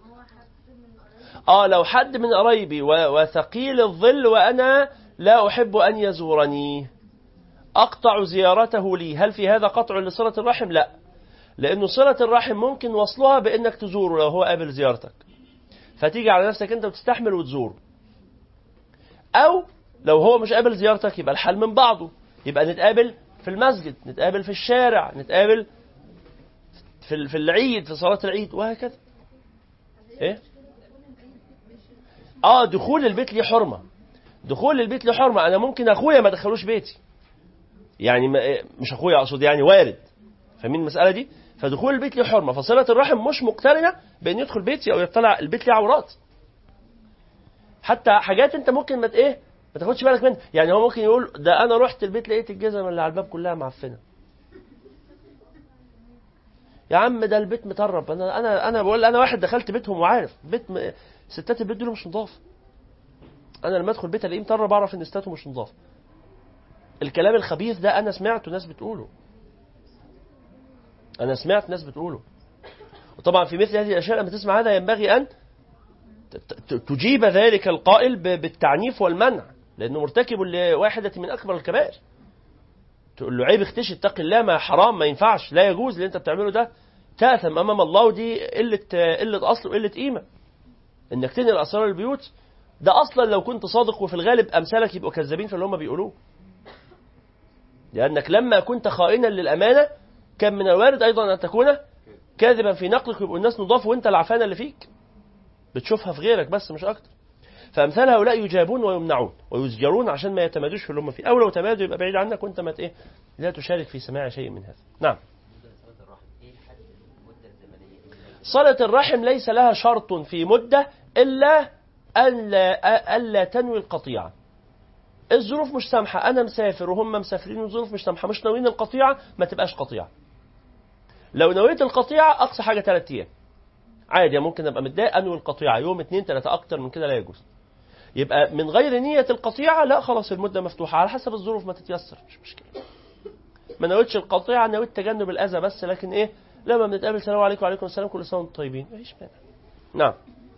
اه لو حد من قرايبي و- وثقيل الظل وانا لا احب ان يزورني اقطع زيارته لي هل في هذا قطع لصلة الرحم لا لانه صلة الرحم ممكن وصلها بانك تزوره لو هو قابل زيارتك فتيجي على نفسك انت وتستحمل وتزوره او لو هو مش قابل زيارتك يبقى الحال من بعضه يبقى نتقابل في المسجد نتقابل في الشارع نتقابل في ال- في العيد في صلاة العيد وهكذا ايه اه دخول البيت ليه حرمة دخول البيت ليه حرمة انا ممكن اخويا ما دخلوش بيتي يعني ما إيه، مش اخويا اقصد يعني وارد فاهمين المسألة دي فدخول البيت ليه حرمة فصلة الرحم مش مقترنة بان يدخل بيتي او يطلع البيت ليه عورات حتى حاجات انت ممكن ما ت- ايه ما تاخدش بالك منها يعني هو ممكن يقول ده انا رحت البيت لقيت الجزم اللي على الباب كلها معفنه يا عم ده البيت مطرب انا انا انا بقول انا واحد دخلت بيتهم وعارف بيت م... ستات البيت دول مش نضاف انا لما ادخل بيت الاقيه مطرب اعرف ان ستاته مش نضاف الكلام الخبيث ده انا سمعته ناس بتقوله انا سمعت ناس بتقوله وطبعا في مثل هذه الاشياء لما تسمع هذا ينبغي ان ت- ت- تجيب ذلك القائل ب- بالتعنيف والمنع لانه مرتكب لواحده من اكبر الكبائر تقول له عيب اختشي اتق الله ما حرام ما ينفعش لا يجوز اللي انت بتعمله ده تاثم امام الله ودي قله قله اصل وقله قيمه انك تنقل اسرار البيوت ده اصلا لو كنت صادق وفي الغالب امثالك يبقوا كذابين في اللي هم بيقولوه لانك لما كنت خائنا للامانه كان من الوارد ايضا ان تكون كاذبا في نقلك ويبقوا الناس نضاف وانت العفانه اللي فيك بتشوفها في غيرك بس مش اكتر فامثال هؤلاء يجابون ويمنعون ويزجرون عشان ما يتمادوش في اللي هم فيه او لو تمادوا يبقى بعيد عنك وانت ما ت- ايه لا تشارك في سماع شيء من هذا نعم صلة الرحم ليس لها شرط في مدة إلا ألا, ألا تنوي القطيعة الظروف مش سامحة أنا مسافر وهم مسافرين والظروف مش سامحة مش ناويين القطيعة ما تبقاش قطيعة لو نويت القطيعة أقصى حاجة ثلاثة أيام عادي ممكن ابقى متضايق انوي القطيعه يوم اتنين تلاته اكتر من كده لا يجوز يبقى من غير نيه القطيعه لا خلاص المده مفتوحه على حسب الظروف ما تتيسر مش مشكله ما نويتش القطيعه نويت تجنب الاذى بس لكن ايه لما بنتقابل السلام عليكم وعليكم السلام كل سنه وانتم طيبين مفيش مانع نعم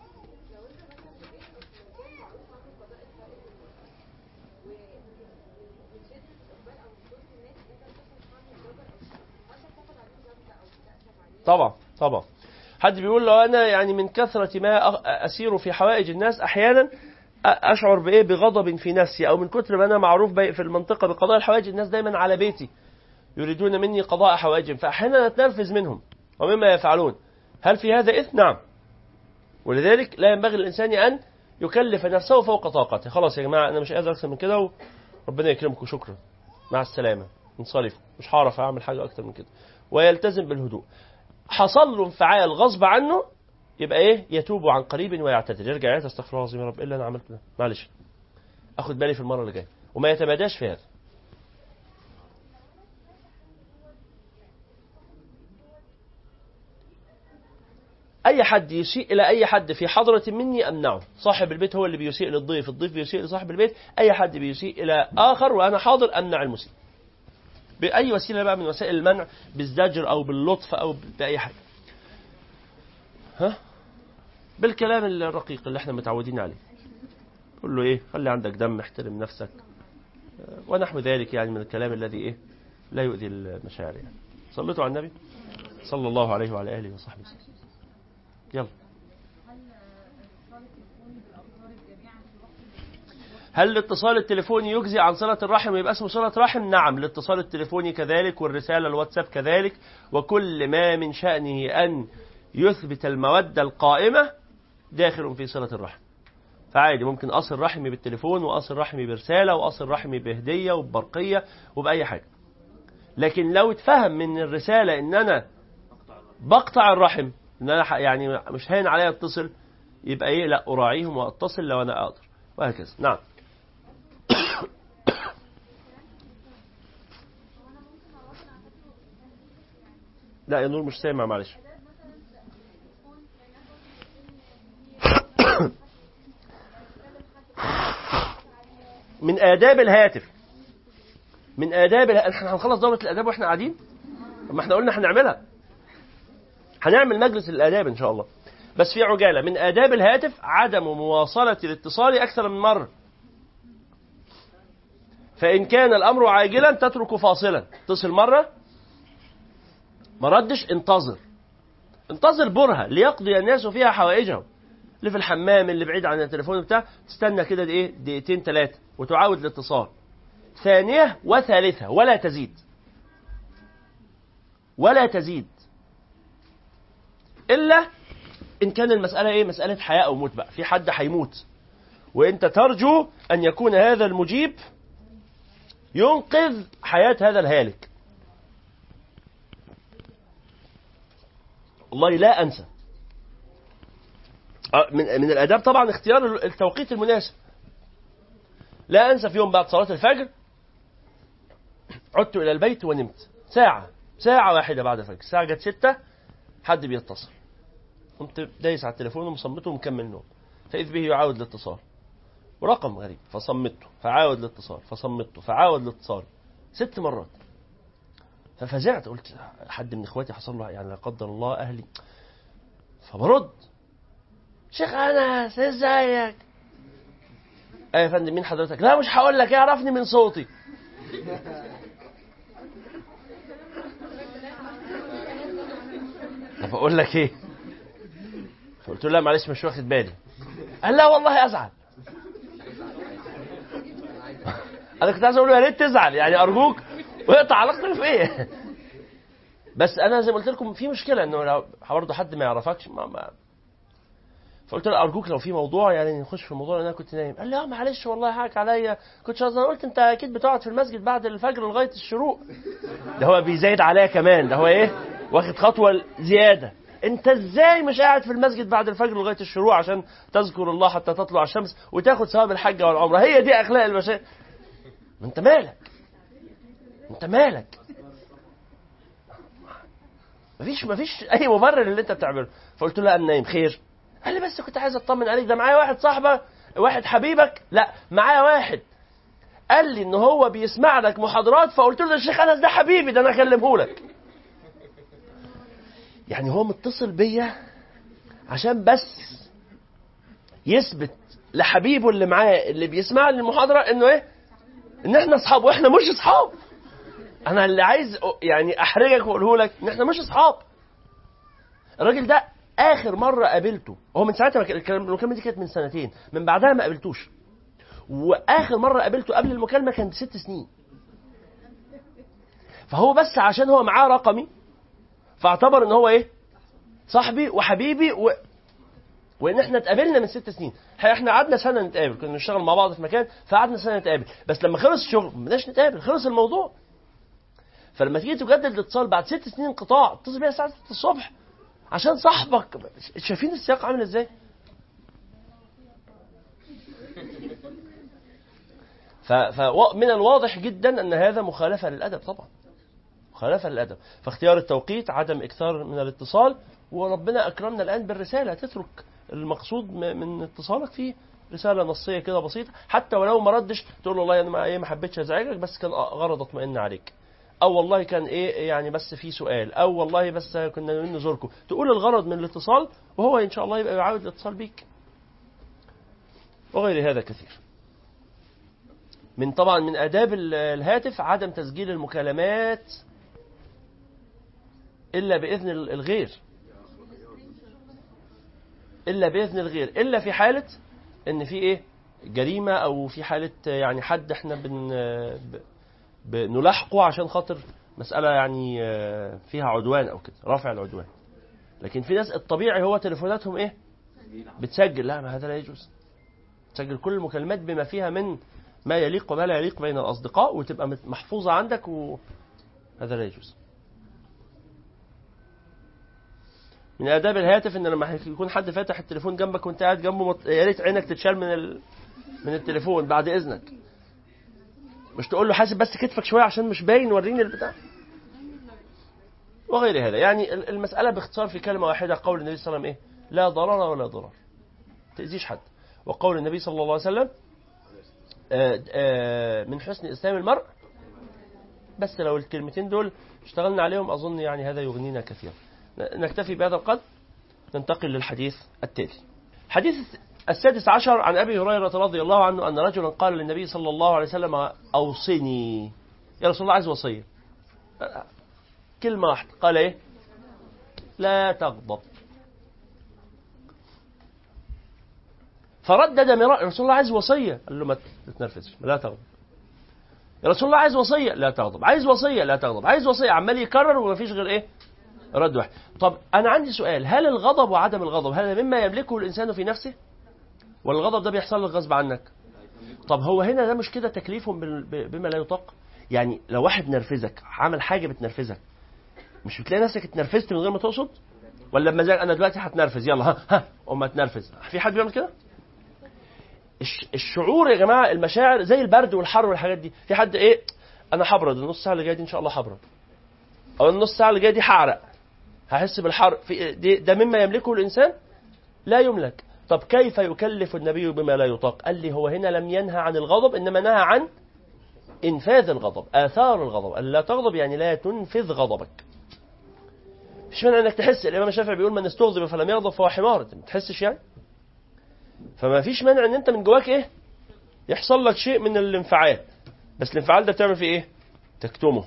طبعا طبعا حد بيقول لو انا يعني من كثره ما أ- اسير في حوائج الناس احيانا أ- اشعر بايه بغضب في نفسي او من كثر ما انا معروف بي- في المنطقه بقضاء الحوائج الناس دايما على بيتي يريدون مني قضاء حوائجهم فاحيانا اتنرفز منهم ومما يفعلون هل في هذا اثم نعم ولذلك لا ينبغي للانسان ان يكلف نفسه فوق طاقته خلاص يا جماعه انا مش قادر اكثر من كده وربنا يكرمكم شكرا مع السلامه انصرفوا مش هعرف اعمل حاجه اكتر من كده ويلتزم بالهدوء حصل له انفعال غصب عنه يبقى ايه يتوب عن قريب ويعتذر يرجع يا استغفر الله العظيم يا رب ايه اللي انا عملته ده معلش اخد بالي في المره اللي جايه وما يتماداش في هذا اي حد يسيء الى اي حد في حضره مني امنعه صاحب البيت هو اللي بيسيء للضيف الضيف بيسيء لصاحب البيت اي حد بيسيء الى اخر وانا حاضر امنع المسيء باي وسيله بقى من وسائل المنع بالزجر او باللطف او باي حاجه ها بالكلام الرقيق اللي احنا متعودين عليه قول له ايه خلي عندك دم احترم نفسك آه، ونحو ذلك يعني من الكلام الذي ايه لا يؤذي المشاعر يعني صليتوا على النبي صلى الله عليه وعلى اله وصحبه وسلم يلا هل الاتصال التليفوني يجزي عن صلة الرحم ويبقى اسمه صلة رحم؟ نعم، الاتصال التليفوني كذلك والرسالة الواتساب كذلك وكل ما من شأنه أن يثبت المودة القائمة داخل في صلة الرحم. فعادي ممكن اصل رحمي بالتليفون واصل رحمي برساله واصل رحمي بهديه وببرقيه وباي حاجه لكن لو اتفهم من الرساله ان انا بقطع الرحم ان انا ح- يعني مش هين عليا اتصل يبقى ايه لا اراعيهم واتصل لو انا اقدر وهكذا نعم لا يا نور مش سامع معلش من آداب الهاتف من آداب اله... احنا هنخلص دورة الآداب واحنا قاعدين طب ما احنا قلنا هنعملها هنعمل مجلس الآداب إن شاء الله بس في عجالة من آداب الهاتف عدم مواصلة الاتصال أكثر من مرة فإن كان الأمر عاجلا تترك فاصلا اتصل مرة ما ردش انتظر انتظر برهة ليقضي الناس فيها حوائجهم اللي في الحمام اللي بعيد عن التليفون بتاع تستنى كده ايه دقيقتين ثلاثة وتعاود الاتصال ثانية وثالثة ولا تزيد ولا تزيد إلا إن كان المسألة إيه مسألة حياة أو موت بقى في حد هيموت وأنت ترجو أن يكون هذا المجيب ينقذ حياة هذا الهالك والله لا أنسى آه، من من الآداب طبعا اختيار التوقيت المناسب لا أنسى في يوم بعد صلاة الفجر عدت إلى البيت ونمت ساعة ساعة واحدة بعد الفجر الساعة جت ستة حد بيتصل قمت دايس على التليفون ومصمته ومكمل نوم فإذ به يعاود الاتصال ورقم غريب فصمته فعاود الاتصال فصمته فعاود الاتصال ست مرات ففزعت قلت حد من اخواتي حصل له يعني لا قدر الله اهلي فبرد شيخ انس ازيك ايه يا فندم مين حضرتك لا مش هقول لك اعرفني من صوتي طب اقول لك ايه فقلت له لا معلش مش واخد بالي قال لا والله ازعل انا كنت عايز اقول له يا ريت تزعل يعني ارجوك واقطع علاقتك بايه بس انا زي ما قلت لكم في مشكله انه لو برضه حد ما يعرفكش ما, ما فقلت له ارجوك لو في موضوع يعني نخش في الموضوع لان انا كنت نايم قال لي اه معلش والله حقك عليا كنت قصدي انا قلت انت اكيد بتقعد في المسجد بعد الفجر لغايه الشروق ده هو بيزايد عليا كمان ده هو ايه واخد خطوه زياده انت ازاي مش قاعد في المسجد بعد الفجر لغايه الشروق عشان تذكر الله حتى تطلع الشمس وتاخد ثواب الحجه والعمره هي دي اخلاق البشر ما انت مالك انت مالك مفيش مفيش اي مبرر اللي انت بتعمله فقلت له انا نايم خير قال لي بس كنت عايز اطمن عليك ده معايا واحد صاحبك واحد حبيبك لا معايا واحد قال لي ان هو بيسمع لك محاضرات فقلت له الشيخ انس ده حبيبي ده انا اكلمه لك يعني هو متصل بيا عشان بس يثبت لحبيبه اللي معاه اللي بيسمع لي المحاضره انه ايه ان احنا اصحاب واحنا مش اصحاب انا اللي عايز يعني احرجك واقوله لك ان احنا مش اصحاب الراجل ده اخر مره قابلته هو من ساعتها ما كان- الكلام- المكالمه دي كانت من سنتين من بعدها ما قابلتوش واخر مره قابلته قبل المكالمه كانت ست سنين فهو بس عشان هو معاه رقمي فاعتبر ان هو ايه صاحبي وحبيبي و... وان احنا اتقابلنا من ست سنين احنا قعدنا سنه نتقابل كنا نشتغل مع بعض في مكان فقعدنا سنه نتقابل بس لما خلص الشغل ما بدناش نتقابل خلص الموضوع فلما تيجي تجدد الاتصال بعد ست سنين انقطاع اتصل بيها الساعه 6 الصبح عشان صاحبك شايفين السياق عامل ازاي؟ ف- فمن الواضح جدا ان هذا مخالفه للادب طبعا مخالفه للادب فاختيار التوقيت عدم اكثار من الاتصال وربنا اكرمنا الان بالرساله تترك المقصود م- من اتصالك فيه رساله نصيه كده بسيطه حتى ولو ما ردش تقول له والله انا ما ايه ما حبيتش ازعجك بس كان غرض اطمئن عليك او والله كان ايه يعني بس في سؤال او والله بس كنا ناويين نزوركم تقول الغرض من الاتصال وهو ان شاء الله يبقى يعاود الاتصال بيك وغير هذا كثير من طبعا من آداب ال- الهاتف عدم تسجيل المكالمات إلا بإذن ال- الغير إلا بإذن الغير إلا في حالة إن في إيه جريمة أو في حالة يعني حد إحنا بن ب- بنلاحقه عشان خاطر مسألة يعني آه، فيها عدوان أو كده رفع العدوان لكن في ناس الطبيعي هو تليفوناتهم إيه بتسجل لا ما هذا لا يجوز تسجل كل المكالمات بما فيها من ما يليق وما لا يليق بين الأصدقاء وتبقى مت- محفوظة عندك وهذا لا يجوز من آداب الهاتف إن لما يكون حد فاتح التليفون جنبك وأنت قاعد جنبه مط... يا ريت عينك تتشال من ال... من التليفون بعد إذنك مش تقول له حاسب بس كتفك شوية عشان مش باين وريني البتاع وغير هذا يعني ال- المسألة باختصار في كلمة واحدة قول النبي صلى الله عليه وسلم إيه لا ضرر ولا ضرر تأذيش حد وقول النبي صلى الله عليه وسلم آه، آه، من حسن إسلام المرء بس لو الكلمتين دول اشتغلنا عليهم أظن يعني هذا يغنينا كثيرا ن- نكتفي بهذا القدر ننتقل للحديث التالي حديث السادس عشر عن أبي هريرة رضي الله عنه أن رجلا قال للنبي صلى الله عليه وسلم أوصني يا رسول الله عايز وصية كلمة واحدة قال إيه لا تغضب فردد مرارا يا رسول الله عايز وصية قال له ما تتنرفزش لا تغضب يا رسول الله عايز وصية لا تغضب عايز وصية لا تغضب عايز وصية عمال يكرر وما فيش غير ايه رد واحد طب انا عندي سؤال هل الغضب وعدم الغضب هذا مما يملكه الانسان في نفسه ولا الغضب ده بيحصل لك غصب عنك طب هو هنا ده مش كده تكليف بال- ب- بما لا يطاق يعني لو واحد نرفزك عمل حاجة بتنرفزك مش بتلاقي نفسك اتنرفزت من غير ما تقصد ولا بمزاج انا دلوقتي هتنرفز يلا ها ها قوم اتنرفز في حد بيعمل كده الش- الشعور يا جماعه المشاعر زي البرد والحر والحاجات دي في حد ايه انا هبرد النص ساعه اللي جايه دي ان شاء الله هبرد او النص ساعه اللي جايه دي هعرق هحس بالحر في دي ده مما يملكه الانسان لا يملك طب كيف يكلف النبي بما لا يطاق قال لي هو هنا لم ينهى عن الغضب انما نهى عن انفاذ الغضب اثار الغضب قال لا تغضب يعني لا تنفذ غضبك مش معنى انك تحس الامام الشافعي بيقول من استغضب فلم يغضب فهو حمار انت ما تحسش يعني فما فيش مانع ان انت من جواك ايه يحصل لك شيء من الانفعال بس الانفعال ده بتعمل فيه ايه تكتمه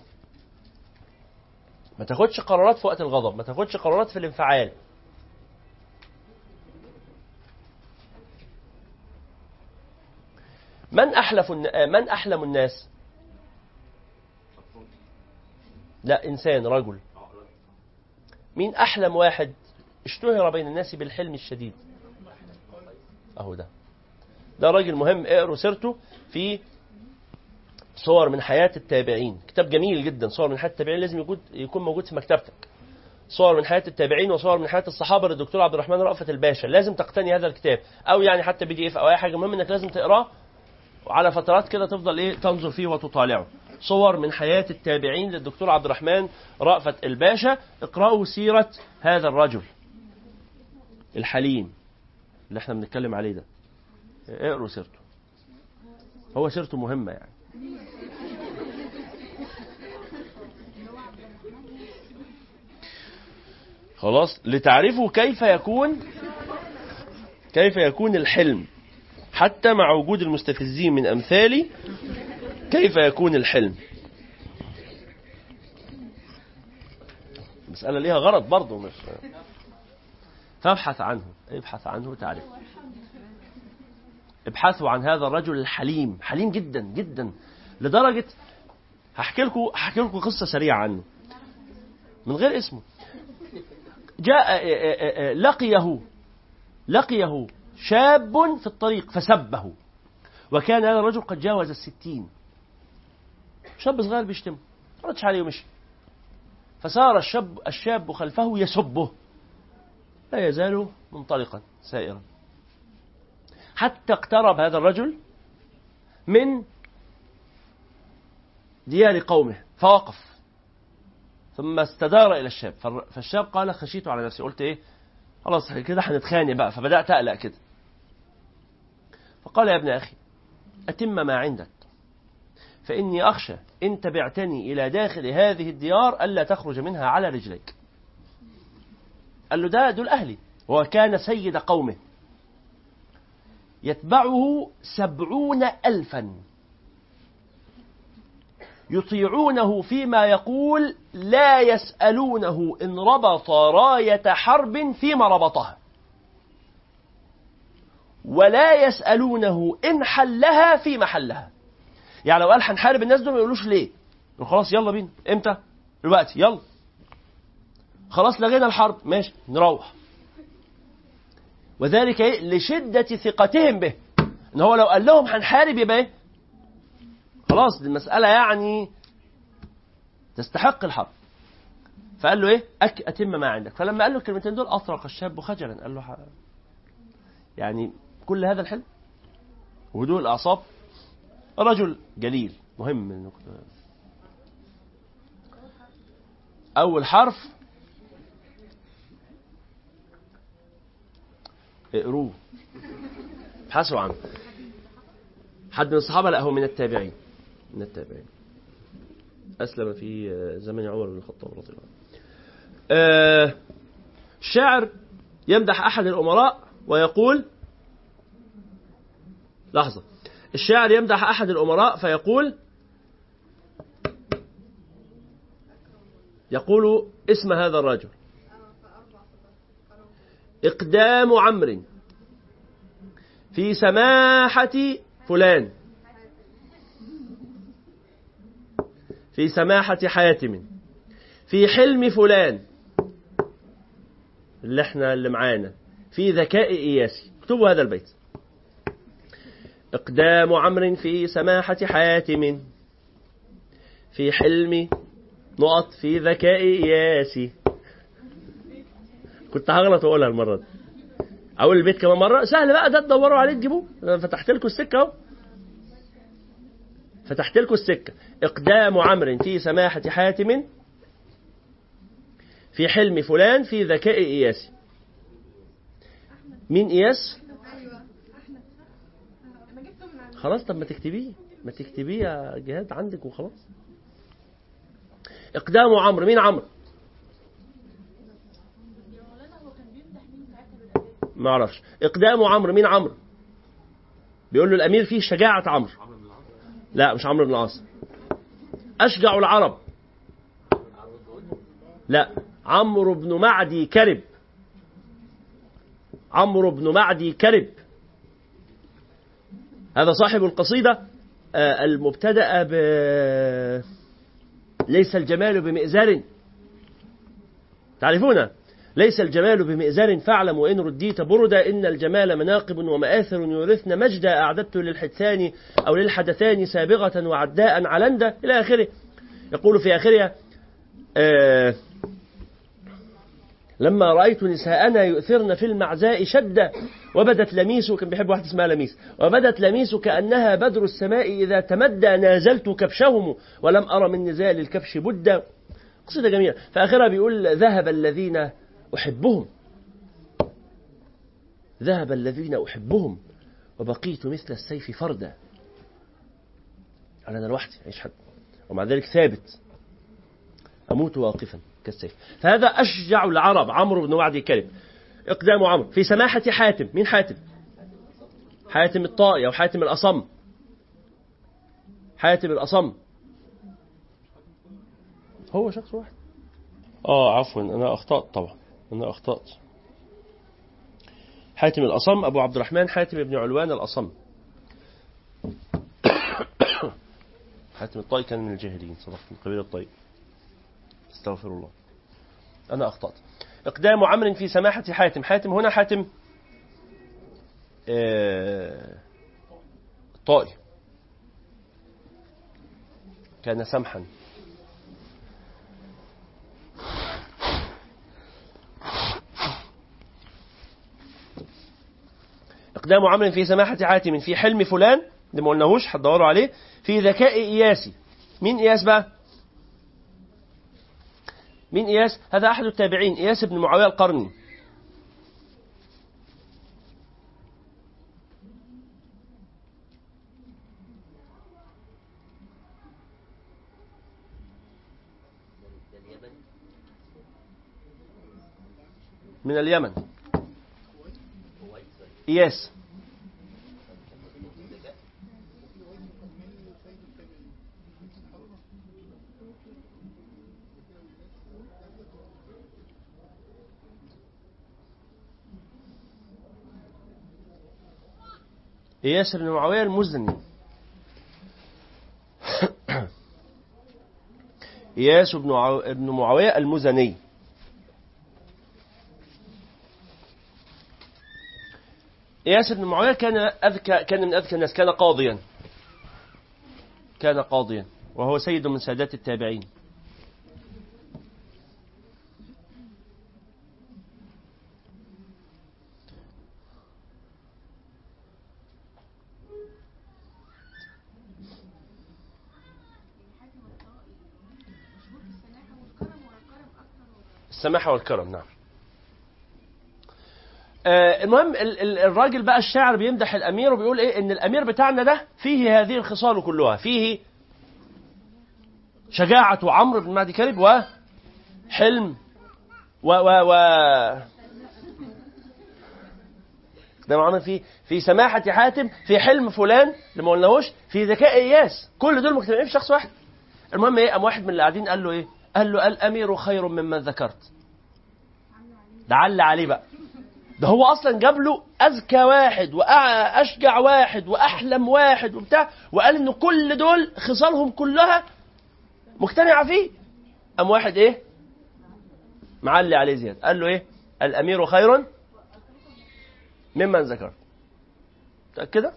ما تاخدش قرارات في وقت الغضب ما تاخدش قرارات في الانفعال من احلف الن- آه، من احلم الناس لا انسان رجل مين احلم واحد اشتهر بين الناس بالحلم الشديد اهو ده ده راجل مهم اقروا سيرته في صور من حياة التابعين كتاب جميل جدا صور من حياة التابعين لازم يكون يكون موجود في مكتبتك صور من حياة التابعين وصور من حياة الصحابة للدكتور عبد الرحمن رأفت الباشا لازم تقتني هذا الكتاب او يعني حتى بي دي اف او اي حاجة المهم انك لازم تقراه وعلى فترات كده تفضل ايه تنظر فيه وتطالعه صور من حياة التابعين للدكتور عبد الرحمن رأفت الباشا اقرأوا سيرة هذا الرجل الحليم اللي احنا بنتكلم عليه ده اقروا سيرته هو سيرته مهمة يعني خلاص لتعرفوا كيف يكون كيف يكون الحلم حتى مع وجود المستفزين من أمثالي كيف يكون الحلم مسألة ليها غرض برضه مش فابحث عنه ابحث عنه تعرف ابحثوا عن هذا الرجل الحليم حليم جدا جدا لدرجة هحكي لكم هحكي لكم قصة سريعة عنه من غير اسمه جاء لقيه لقيه شاب في الطريق فسبه وكان هذا الرجل قد جاوز الستين شاب صغير بيشتمه ردش عليه ومشي فصار الشاب الشاب خلفه يسبه لا يزال منطلقا سائرا حتى اقترب هذا الرجل من ديار قومه فوقف ثم استدار الى الشاب فالشاب قال خشيت على نفسي قلت ايه خلاص كده هنتخانق بقى فبدات اقلق كده فقال يا ابن اخي اتم ما عندك فاني اخشى ان تبعتني الى داخل هذه الديار الا تخرج منها على رجليك قال له ده دول اهلي هو كان سيد قومه يتبعه سبعون ألفا يطيعونه فيما يقول لا يسألونه إن ربط راية حرب فيما ربطها ولا يسألونه إن حلها في محلها يعني لو قال هنحارب الناس دول ما يقولوش ليه خلاص يلا بينا امتى دلوقتي يلا خلاص لغينا الحرب ماشي نروح وذلك إيه؟ لشدة ثقتهم به ان هو لو قال لهم هنحارب يبقى ايه خلاص دي المساله يعني تستحق الحرب فقال له ايه أك اتم ما عندك فلما قال له الكلمتين دول اطرق الشاب خجلا قال له ح... يعني كل هذا الحلم وهدوء الاعصاب رجل جليل مهم انك اول حرف اقروه ابحثوا عنه حد من الصحابه لا هو من التابعين من التابعين اسلم في زمن عمر بن الخطاب رضي الله عنه آه، الشاعر يمدح احد الامراء ويقول لحظه الشاعر يمدح احد الامراء فيقول يقول اسم هذا الرجل إقدام عمرو في سماحة فلان في سماحة حاتم في حلم فلان اللي احنا اللي معانا في ذكاء إياسي اكتبوا هذا البيت إقدام عمرو في سماحة حاتم في حلم نقط في ذكاء إياسي كنت هغلط واقولها المره دي اقول البيت كمان مره سهل بقى ده تدوروا عليه تجيبوه انا فتحت لكم السكه اهو فتحت لكم السكه اقدام عمرو في سماحه حاتم في حلم فلان في ذكاء اياسي مين اياس خلاص طب ما تكتبيه ما تكتبيه يا جهاد عندك وخلاص اقدام عمرو مين عمرو ما اعرفش اقدام عمرو مين عمرو بيقول له الامير فيه شجاعه عمرو لا مش عمرو بن العاص اشجع العرب لا عمرو بن معدي كرب عمرو بن معدي كرب هذا صاحب القصيدة آه، المبتدأ ب ليس الجمال بمئزر تعرفون ليس الجمال بمئزر فاعلم وإن رديت بردا إن الجمال مناقب ومآثر يورثن مجدا أعددت للحدثان أو للحدثان سابغة وعداء علندا إلى آخره يقول في آخرها آه لما رأيت نساءنا يؤثرن في المعزاء شدة وبدت لميس كان بيحب واحدة اسمها لميس وبدت لميس كأنها بدر السماء إذا تمدى نازلت كبشهم ولم أرى من نزال الكبش بدا قصيدة جميلة فآخرها بيقول ذهب الذين أحبهم ذهب الذين أحبهم وبقيت مثل السيف فردا أنا لوحدي عيش حد ومع ذلك ثابت أموت واقفا كالسيف فهذا أشجع العرب عمرو بن وعدي كلب إقدام عمرو في سماحة حاتم مين حاتم حاتم الطائي أو حاتم الأصم حاتم الأصم هو شخص واحد آه عفوا أنا أخطأت طبعا أنا أخطأت حاتم الأصم أبو عبد الرحمن حاتم بن علوان الأصم حاتم الطائي كان من الجاهلين صدقت من قبيل الطائي استغفر الله أنا أخطأت إقدام عمرو في سماحة حاتم حاتم هنا حاتم آه، طائي كان سمحا إقدام عمرو في سماحة حاتم في حلم فلان اللي ما قلناهوش هتدوروا عليه في ذكاء إياسي مين إياس بقى؟ مين إياس؟ هذا أحد التابعين إياس بن معاوية القرني من اليمن إياس إياس بن معاوية المزني إياس بن عو- بن معاوية المزني إياس بن معاوية كان أذكى كان من أذكى الناس كان قاضيا كان قاضيا وهو سيد من سادات التابعين السماحة والكرم نعم آه المهم ال- ال- الراجل بقى الشاعر بيمدح الأمير وبيقول إيه إن الأمير بتاعنا ده فيه هذه الخصال كلها فيه شجاعة عمرو بن معدي كلب وحلم و و و ده عامل في في سماحة حاتم في حلم فلان اللي ما قلناهوش في ذكاء إياس كل دول مجتمعين في شخص واحد المهم ايه قام واحد من اللي قاعدين قال له ايه قال له الامير خير ممن ذكرت ده عل عليه بقى ده هو اصلا جاب له اذكى واحد واشجع واحد واحلم واحد وبتاع وقال ان كل دول خصالهم كلها مقتنعه فيه قام واحد ايه معلي عليه زياد قال له ايه الامير خير ممن ذكرت متاكده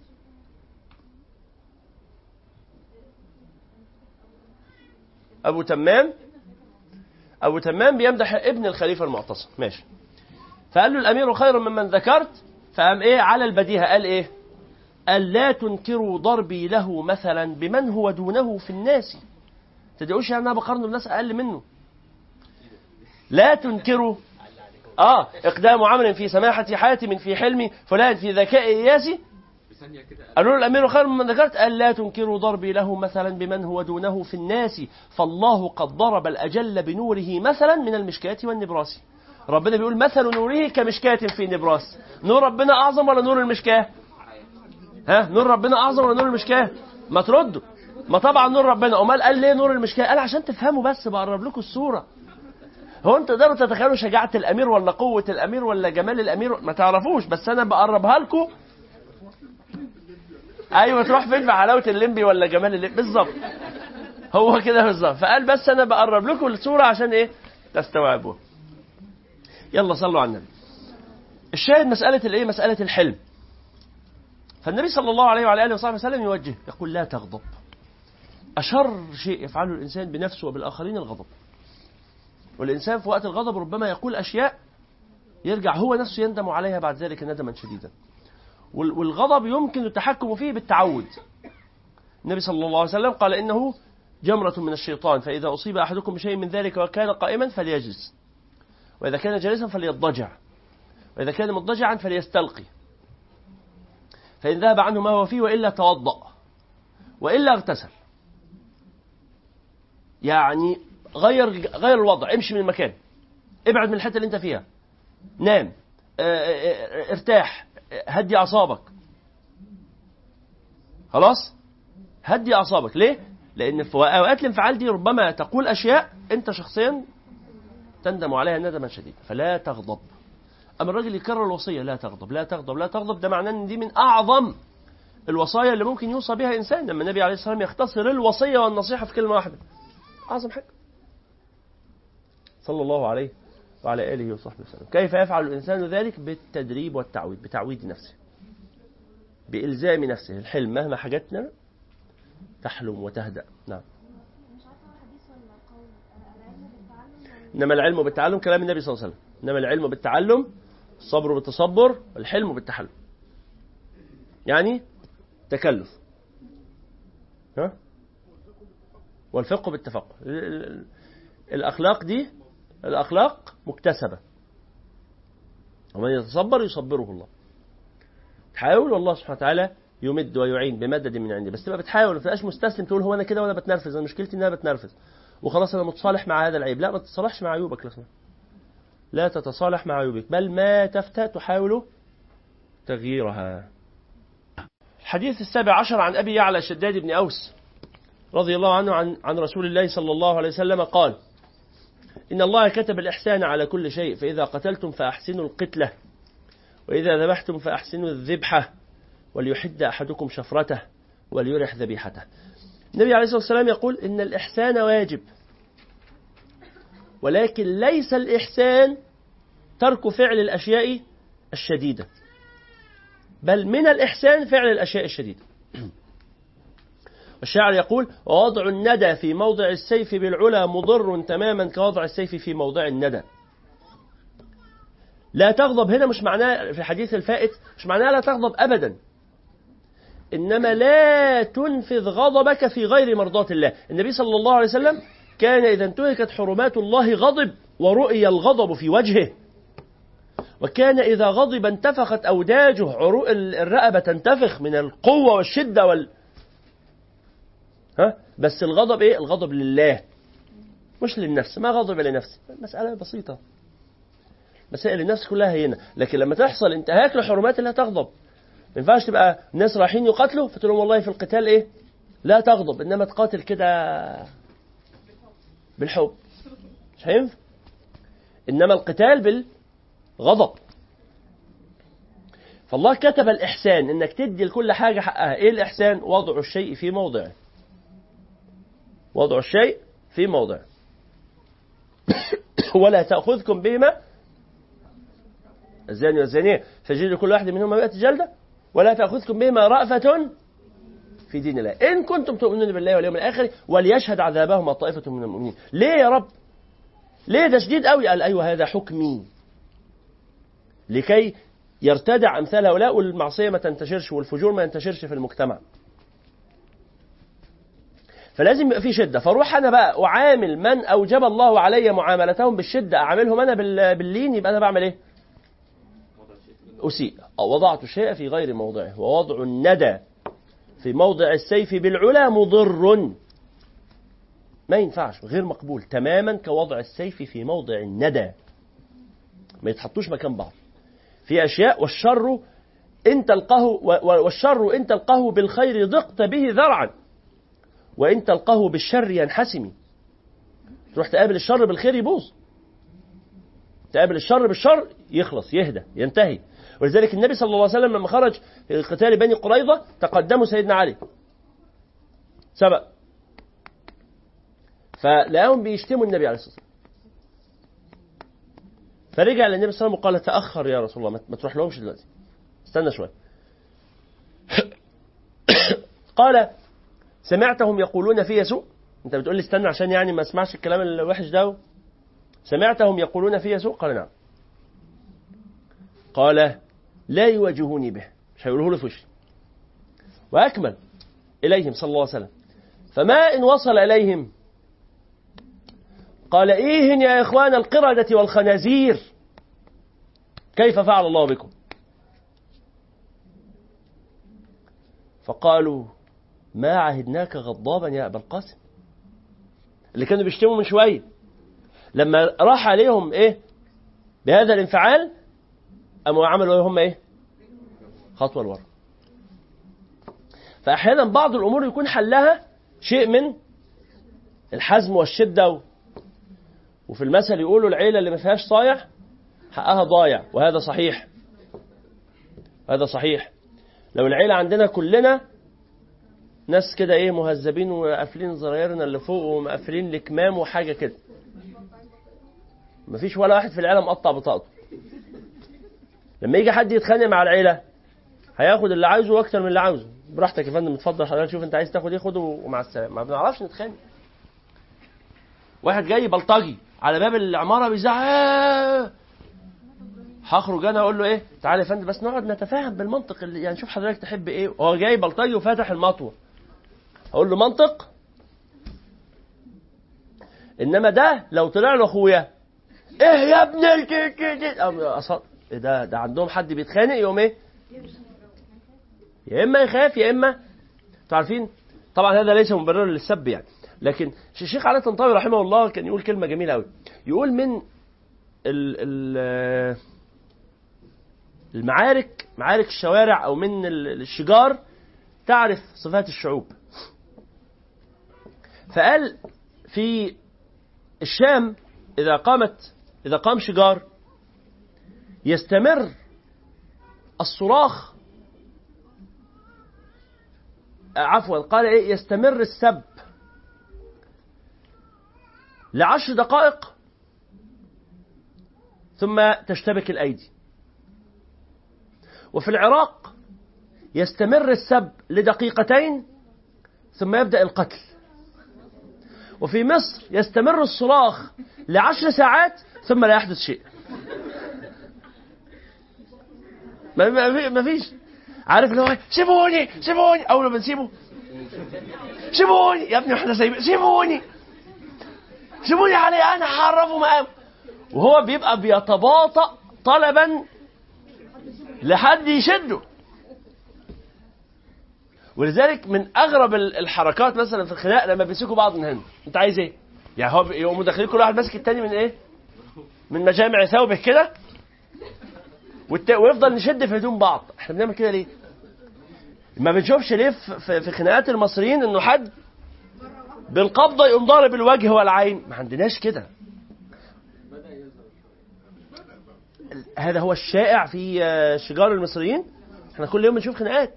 أبو تمام أبو تمام بيمدح ابن الخليفة المعتصم ماشي فقال له الأمير خير ممن ذكرت فقام إيه على البديهة قال إيه قال لا تنكروا ضربي له مثلا بمن هو دونه في الناس تدعوش يعني أنا بقارنه بناس أقل منه لا تنكروا آه إقدام عمر في سماحة حاتم في حلم فلان في ذكاء إياسي قالوا له الأمير خير ممن ذكرت قال لا تنكروا ضربي له مثلا بمن هو دونه في الناس فالله قد ضرب الأجل بنوره مثلا من المشكاة والنبراس ربنا بيقول مثل نوره كمشكاة في نبراس نور ربنا أعظم ولا نور المشكاة ها نور ربنا أعظم ولا نور المشكاة ما تردوا ما طبعا نور ربنا أمال قال ليه نور المشكاة قال عشان تفهموا بس بقرب لكم الصورة هو انتوا تقدروا تتخيلوا شجاعة الأمير ولا قوة الأمير ولا جمال الأمير ما تعرفوش بس أنا بقربها لكم ايوه تروح فين في حلاوه الليمبي ولا جمال الليمبي بالظبط هو كده بالظبط فقال بس انا بقرب لكم الصوره عشان ايه تستوعبوها يلا صلوا على النبي الشاهد مساله الايه مساله الحلم فالنبي صلى الله عليه وعلى اله وصحبه وسلم يوجه يقول لا تغضب اشر شيء يفعله الانسان بنفسه وبالاخرين الغضب والانسان في وقت الغضب ربما يقول اشياء يرجع هو نفسه يندم عليها بعد ذلك ندما شديدا وال- والغضب يمكن التحكم فيه بالتعود النبي صلى الله عليه وسلم قال إنه جمرة من الشيطان فإذا أصيب أحدكم بشيء من ذلك وكان قائما فليجلس وإذا كان جالسا فليضجع وإذا كان مضجعا فليستلقي فإن ذهب عنه ما هو فيه وإلا توضأ وإلا اغتسل يعني غير غير الوضع امشي من المكان ابعد من الحته اللي انت فيها نام اه، اه، اه، ارتاح هدي اعصابك خلاص هدي اعصابك ليه لان في اوقات الانفعال دي ربما تقول اشياء انت شخصيا تندم عليها ندما شديدا فلا تغضب اما الراجل يكرر الوصيه لا تغضب لا تغضب لا تغضب ده معناه ان دي من اعظم الوصايا اللي ممكن يوصى بها انسان لما النبي عليه الصلاه والسلام يختصر الوصيه والنصيحه في كلمه واحده اعظم حاجه صلى الله عليه وعلى اله وصحبه وسلم كيف يفعل الانسان ذلك بالتدريب والتعويد بتعويد نفسه بإلزام نفسه الحلم مهما حاجتنا تحلم وتهدأ نعم مش عارفه هو حديث ولا قول العلم بالتعلم ولا إنما العلم بالتعلم كلام النبي صلى الله عليه وسلم إنما العلم بالتعلم الصبر بالتصبر والحلم بالتحلم يعني تكلف ها والفقه بالتفقه ال- ال- الأخلاق دي الأخلاق مكتسبة ومن يتصبر يصبره الله تحاول والله سبحانه وتعالى يمد ويعين بمدد من عنده بس تبقى بتحاول ما تبقاش مستسلم تقول هو انا كده وانا بتنرفز انا مشكلتي ان انا بتنرفز وخلاص انا متصالح مع هذا العيب لا ما تتصالحش مع عيوبك لو سمحت. لا تتصالح مع عيوبك بل ما تفتى تحاول تغييرها الحديث السابع عشر عن ابي يعلى شداد بن اوس رضي الله عنه عن عن رسول الله صلى الله عليه وسلم قال إن الله كتب الإحسان على كل شيء فإذا قتلتم فأحسنوا القتلة وإذا ذبحتم فأحسنوا الذبحة وليحد أحدكم شفرته وليرح ذبيحته النبي عليه الصلاة والسلام يقول إن الإحسان واجب ولكن ليس الإحسان ترك فعل الأشياء الشديدة بل من الإحسان فعل الأشياء الشديدة الشاعر يقول ووضع الندى في موضع السيف بالعلا مضر تماما كوضع السيف في موضع الندى لا تغضب هنا مش معناه في الحديث الفائت مش معناه لا تغضب أبدا إنما لا تنفذ غضبك في غير مرضاة الله النبي صلى الله عليه وسلم كان إذا انتهكت حرمات الله غضب ورؤي الغضب في وجهه وكان إذا غضب انتفخت أوداجه عروق الرقبة تنتفخ من القوة والشدة وال ها بس الغضب إيه الغضب لله مش للنفس ما غضب لنفسه مسألة بسيطة مسائل النفس كلها هنا لكن لما تحصل انتهاك لحرمات الله تغضب ما ينفعش تبقى الناس رايحين يقاتلوا فتقول لهم والله في القتال ايه لا تغضب انما تقاتل كده بالحب مش هينفع انما القتال بالغضب فالله كتب الإحسان إنك تدي لكل حاجة حقها إيه الإحسان وضع الشيء في موضعه وضع الشيء في موضعه ولا تأخذكم بهما الزاني والزانية فجلدوا كل واحد منهما مئة جلدة ولا تأخذكم بهما رأفة في دين الله إن كنتم تؤمنون بالله واليوم الآخر وليشهد عذابهما طائفة من المؤمنين ليه يا رب ليه ده شديد قوي قال أيوة هذا حكمي لكي يرتدع أمثال هؤلاء والمعصية ما تنتشرش والفجور ما ينتشرش في المجتمع فلازم يبقى في شدة فاروح أنا بقى أعامل من أوجب الله علي معاملتهم بالشدة أعاملهم أنا باللين يبقى أنا بعمل إيه أسيء أو وضعت الشيء في غير موضعه ووضع الندى في موضع السيف بالعلا مضر ما ينفعش غير مقبول تماما كوضع السيف في موضع الندى ما يتحطوش مكان بعض في أشياء والشر إن تلقه والشر إن تلقه بالخير ضقت به ذرعا وإن تلقه بالشر ينحسم تروح تقابل الشر بالخير يبوظ تقابل الشر بالشر يخلص يهدى ينتهي ولذلك النبي صلى الله عليه وسلم لما خرج في قتال بني قريظة تقدموا سيدنا علي سبق فلقاهم بيشتموا النبي عليه الصلاة والسلام فرجع للنبي صلى الله عليه وسلم وقال تأخر يا رسول الله ما تروح لهمش دلوقتي استنى شوية قال سمعتهم يقولون في سوء انت بتقول لي استنى عشان يعني ما اسمعش الكلام الوحش ده سمعتهم يقولون في سوء قال نعم قال لا يواجهوني به مش هيقولوه له في وشي وأكمل إليهم صلى الله عليه وسلم فما إن وصل إليهم قال إيه يا إخوان القردة والخنازير كيف فعل الله بكم فقالوا ما عهدناك غضابا يا أبا القاسم اللي كانوا بيشتموا من شوية لما راح عليهم إيه بهذا الانفعال قاموا عملوا هم إيه خطوة لورا فأحيانا بعض الأمور يكون حلها شيء من الحزم والشدة و... وفي المثل يقولوا العيلة اللي ما فيهاش صايع حقها ضايع وهذا صحيح هذا صحيح لو العيلة عندنا كلنا ناس كده ايه مهذبين وقافلين زرايرنا اللي فوق ومقفلين الكمام وحاجة كده مفيش ولا واحد في العيلة مقطع بطاقته لما يجي حد يتخانق مع العيلة هياخد اللي عايزه واكتر من اللي عاوزه براحتك يا فندم اتفضل حضرتك شوف انت عايز تاخد ايه خده ومع السلامه ما بنعرفش نتخانق واحد جاي بلطجي على باب العماره بيزعق هخرج انا اقول له ايه تعالى يا فندم بس نقعد نتفاهم بالمنطق اللي يعني شوف حضرتك تحب ايه هو جاي بلطجي وفاتح المطوه اقول له منطق انما ده لو طلع له اخويا ايه يا ابن الكيكي ده ده عندهم حد بيتخانق يقوم ايه يا اما يخاف يا اما انتوا عارفين طبعا هذا ليس مبررا للسب يعني لكن الشيخ علي طنطاوي رحمه الله كان يقول كلمه جميله قوي يقول من ال ال المعارك معارك الشوارع او من الشجار تعرف صفات الشعوب فقال في الشام اذا قامت اذا قام شجار يستمر الصراخ عفوا قال ايه يستمر السب لعشر دقائق ثم تشتبك الايدي وفي العراق يستمر السب لدقيقتين ثم يبدأ القتل وفي مصر يستمر الصراخ لعشر ساعات ثم لا يحدث شيء ما ما ما فيش عارف اللي هو سيبوني سيبوني اول ما بنسيبه سيبوني يا ابني احنا سايبين سيبوني سيبوني علي انا هعرفه مقام وهو بيبقى بيتباطأ طلبا لحد يشده ولذلك من اغرب ال- الحركات مثلا في الخناق لما بيمسكوا بعض من هنا انت عايز ايه؟ يعني هو بي- يقوموا داخلين كل واحد ماسك التاني من ايه؟ من مجامع ثوبه كده والت- ويفضل نشد في هدوم بعض احنا بنعمل كده ليه؟ ما بنشوفش ليه في- في في خناقات المصريين انه حد بالقبضه يقوم ضارب الوجه والعين ما عندناش كده هذا هو الشائع في آه، شجار المصريين احنا كل يوم بنشوف خناقات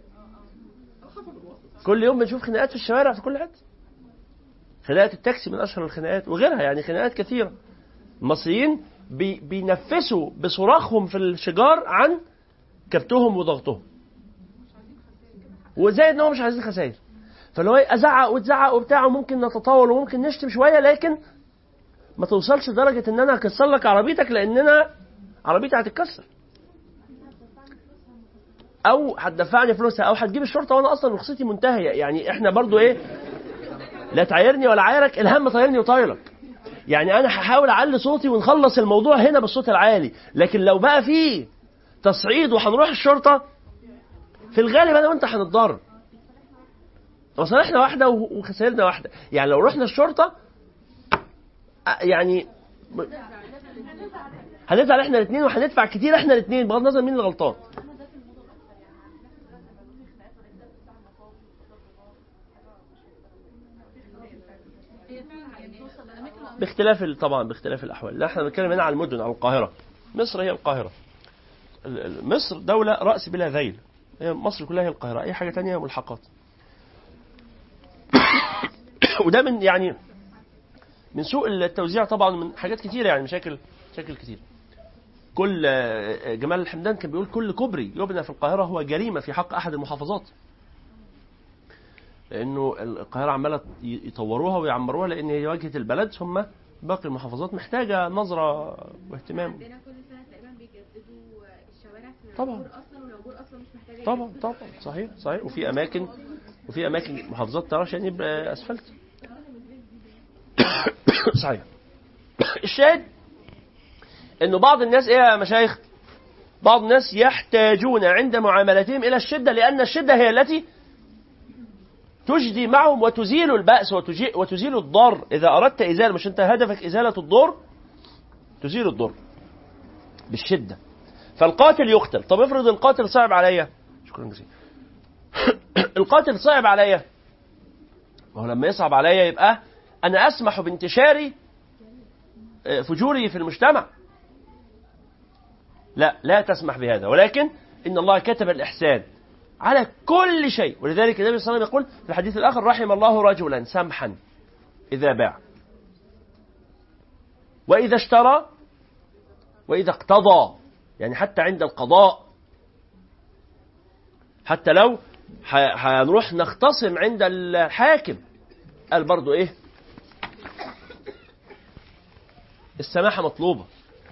كل يوم بنشوف خناقات في الشوارع في كل حته خناقات التاكسي من اشهر الخناقات وغيرها يعني خناقات كثيره المصريين بي بينفسوا بصراخهم في الشجار عن كبتهم وضغطهم وزائد ان هم مش عايزين خسائر فاللي هو ازعق وتزعق وبتاع وممكن نتطاول وممكن نشتم شويه لكن ما توصلش لدرجه ان انا هكسر لك عربيتك لاننا عربيتي هتتكسر او هتدفعني فلوسها او هتجيب الشرطه وانا اصلا رخصتي منتهيه يعني احنا برضو ايه لا تعايرني ولا عايرك الهم طايرني وطايرك يعني انا هحاول اعلي صوتي ونخلص الموضوع هنا بالصوت العالي لكن لو بقى فيه تصعيد وهنروح الشرطه في الغالب انا وانت هنتضرر مصالحنا واحده و- وخسائرنا واحده يعني لو رحنا الشرطه أ- يعني م- هندفع احنا الاثنين وهندفع كتير احنا الاثنين بغض النظر مين اللي غلطان باختلاف ال- طبعا باختلاف الاحوال لا احنا بنتكلم هنا على المدن على القاهره مصر هي القاهره ال- ال- مصر دوله راس بلا ذيل هي مصر كلها هي القاهره اي حاجه تانية ملحقات وده من يعني من سوء التوزيع طبعا من حاجات كتيره يعني مشاكل مشاكل كتير كل آه، جمال الحمدان كان بيقول كل كوبري يبنى في القاهره هو جريمه في حق احد المحافظات لانه القاهره عماله يطوروها ويعمروها لان هي واجهه البلد ثم باقي المحافظات محتاجه نظره واهتمام عندنا كل سنه تقريبا بيجددوا الشوارع في طبعاً. العبور اصلا والعبور اصلا مش محتاجه طبعا طبعا صحيح صحيح وفي اماكن وفي اماكن محافظات ترى عشان يبقى اسفلت صحيح الشاهد انه بعض الناس ايه يا مشايخ بعض الناس يحتاجون عند معاملتهم الى الشده لان الشده هي التي تجدي معهم وتزيل البأس وتجي وتزيل الضر إذا أردت إزالة مش أنت هدفك إزالة الضر تزيل الضر بالشدة فالقاتل يقتل طب افرض القاتل صعب عليا شكرا جزيلا القاتل صعب عليا ما هو لما يصعب عليا يبقى أنا أسمح بانتشار آه، فجوري في المجتمع لا لا تسمح بهذا ولكن إن الله كتب الإحسان على كل شيء ولذلك النبي صلى الله عليه وسلم يقول في الحديث الآخر رحم الله رجلا سمحا إذا باع وإذا اشترى وإذا اقتضى يعني حتى عند القضاء حتى لو ح- هنروح نختصم عند الحاكم قال برضو ايه السماحة مطلوبة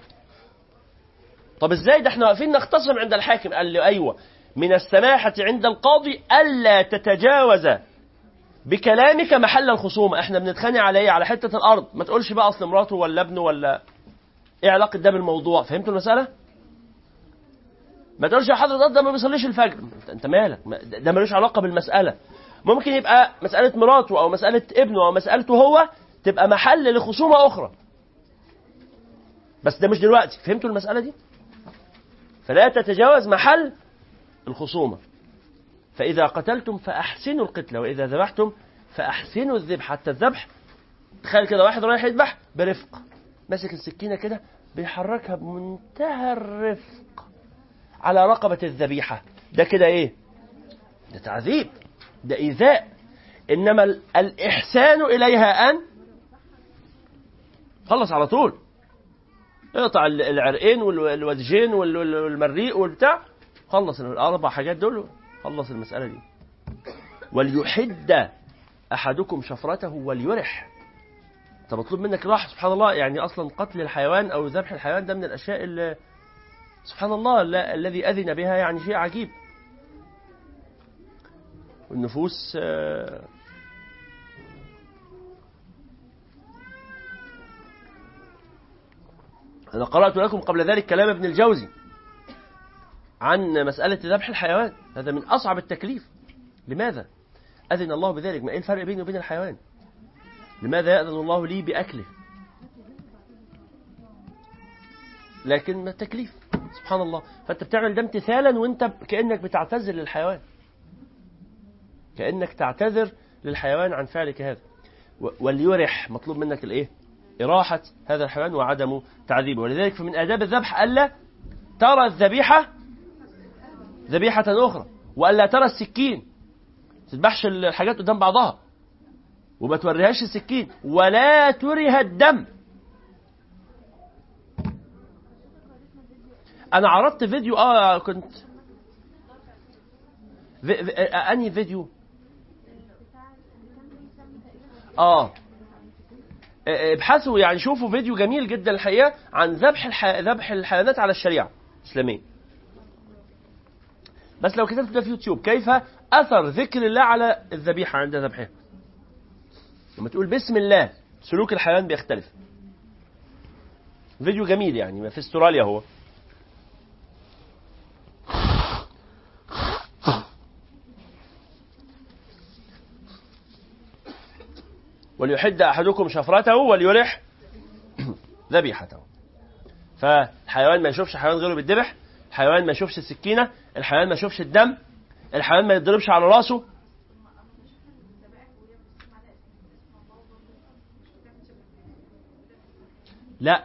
طب ازاي ده احنا واقفين نختصم عند الحاكم قال لي ايوه من السماحة عند القاضي ألا تتجاوز بكلامك محل الخصومة احنا بنتخانق على ايه على حتة الأرض ما تقولش بقى أصل مراته ولا ابنه ولا ايه علاقة ده بالموضوع فهمتوا المسألة ما تقولش يا حضرة ده ما بيصليش الفجر انت, انت مالك ما- ده ده ملوش علاقة بالمسألة ممكن يبقى مسألة مراته أو مسألة ابنه أو مسألته هو تبقى محل لخصومة أخرى بس ده مش دلوقتي فهمتوا المسألة دي فلا تتجاوز محل الخصومة فإذا قتلتم فأحسنوا القتلة وإذا ذبحتم فأحسنوا الذبح حتى الذبح تخيل كده واحد رايح يذبح برفق ماسك السكينة كده بيحركها بمنتهى الرفق على رقبة الذبيحة ده كده إيه؟ ده تعذيب ده إيذاء إنما ال- الإحسان إليها أن خلص على طول اقطع ال- العرقين والوجهين وال- وال- والمريء والبتاع خلص الاربع حاجات دول خلص المسألة دي وليحد أحدكم شفرته وليرح انت مطلوب منك راحة سبحان الله يعني أصلا قتل الحيوان أو ذبح الحيوان ده من الأشياء اللي سبحان الله لا- الذي أذن بها يعني شيء عجيب والنفوس آه، أنا قرأت لكم قبل ذلك كلام ابن الجوزي عن مسألة ذبح الحيوان هذا من أصعب التكليف لماذا؟ أذن الله بذلك ما إيه الفرق بيني وبين الحيوان؟ لماذا يأذن الله لي بأكله؟ لكن التكليف سبحان الله فأنت بتعمل ده امتثالا وأنت كأنك بتعتذر للحيوان كأنك تعتذر للحيوان عن فعلك هذا و- وليرح مطلوب منك الإيه؟ إراحة هذا الحيوان وعدم تعذيبه ولذلك فمن آداب الذبح ألا ترى الذبيحة ذبيحة أخرى وألا ترى السكين تذبحش الحاجات قدام بعضها وما توريهاش السكين ولا تريها الدم انا عرضت فيديو اه كنت في... في... آه، انهي فيديو اه آه، ابحثوا يعني شوفوا فيديو جميل جدا الحقيقه عن ذبح الح... ذبح الحيوانات على الشريعه الاسلاميه بس لو كتبت ده في يوتيوب كيف اثر ذكر الله على الذبيحه عند ذبحها لما تقول بسم الله سلوك الحيوان بيختلف فيديو جميل يعني في استراليا هو وليحد احدكم شفرته وليرح ذبيحته فالحيوان ما يشوفش حيوان غيره بيتذبح الحيوان ما يشوفش السكينه الحيوان ما يشوفش الدم الحيوان ما يتضربش على راسه لا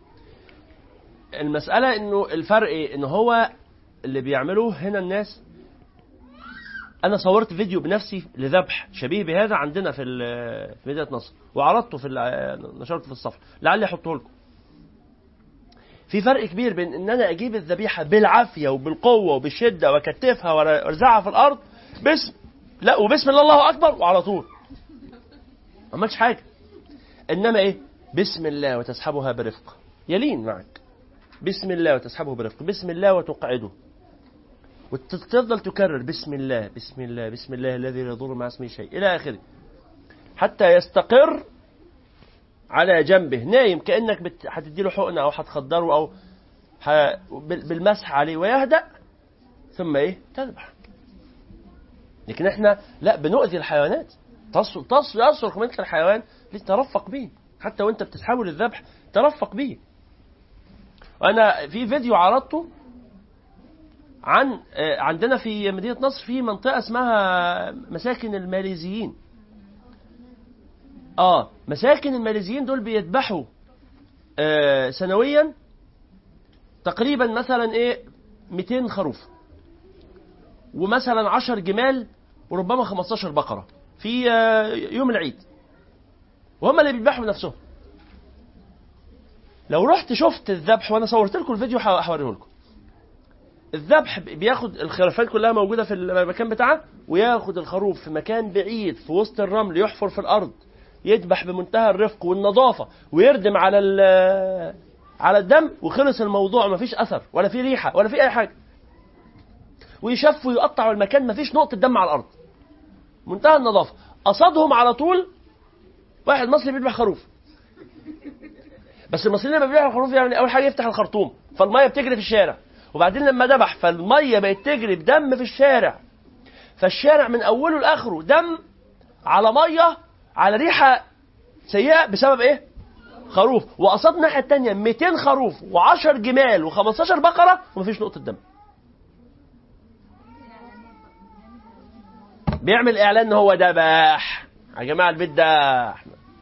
المسألة انه الفرق ايه انه هو اللي بيعملوه هنا الناس انا صورت فيديو بنفسي لذبح شبيه بهذا عندنا في ال- في مدينة نصر وعرضته في ال- نشرته في الصفحة لعلي احطه لكم في فرق كبير بين ان انا اجيب الذبيحة بالعافية وبالقوة وبالشدة واكتفها وارزعها في الارض باسم لا وبسم الله الله اكبر وعلى طول ما عملتش حاجة انما ايه بسم الله وتسحبها برفق يلين معك بسم الله وتسحبه برفق بسم الله وتقعده وتفضل تكرر بسم الله بسم الله بسم الله الذي لا يضر مع اسمه شيء الى اخره حتى يستقر على جنبه نايم كانك بت... هتديله حقنه او هتخدره او ح... بال- بالمسح عليه ويهدأ ثم ايه تذبح لكن احنا لا بنؤذي الحيوانات تص... تص... يصرخ مثل الحيوان لترفق به حتى وانت بتسحبه للذبح ترفق به وانا في فيديو عرضته عن آه، عندنا في مدينة نصر في منطقة اسمها مساكن الماليزيين اه مساكن الماليزيين دول بيذبحوا آه سنويا تقريبا مثلا ايه 200 خروف ومثلا 10 جمال وربما 15 بقرة في آه يوم العيد وهم اللي بيذبحوا نفسهم لو رحت شفت الذبح وانا صورت لكم الفيديو هوريه لكم الذبح بياخد الخرفان كلها موجوده في المكان بتاعها وياخد الخروف في مكان بعيد في وسط الرمل يحفر في الارض يذبح بمنتهى الرفق والنظافه ويردم على ال- على الدم وخلص الموضوع مفيش اثر ولا في ريحه ولا في اي حاجه ويشف ويقطع المكان مفيش نقطه دم على الارض منتهى النظافه قصدهم على طول واحد مصري بيذبح خروف بس المصريين لما بيذبحوا الخروف يعني اول حاجه يفتح الخرطوم فالميه بتجري في الشارع وبعدين لما ذبح فالميه بقت تجري بدم في الشارع فالشارع من اوله لاخره دم على ميه على ريحه سيئه بسبب ايه؟ خروف وقصاد الناحيه الثانيه 200 خروف و10 جمال و15 بقره ومفيش نقطه دم. بيعمل اعلان ان هو دبح يا جماعه البيت ده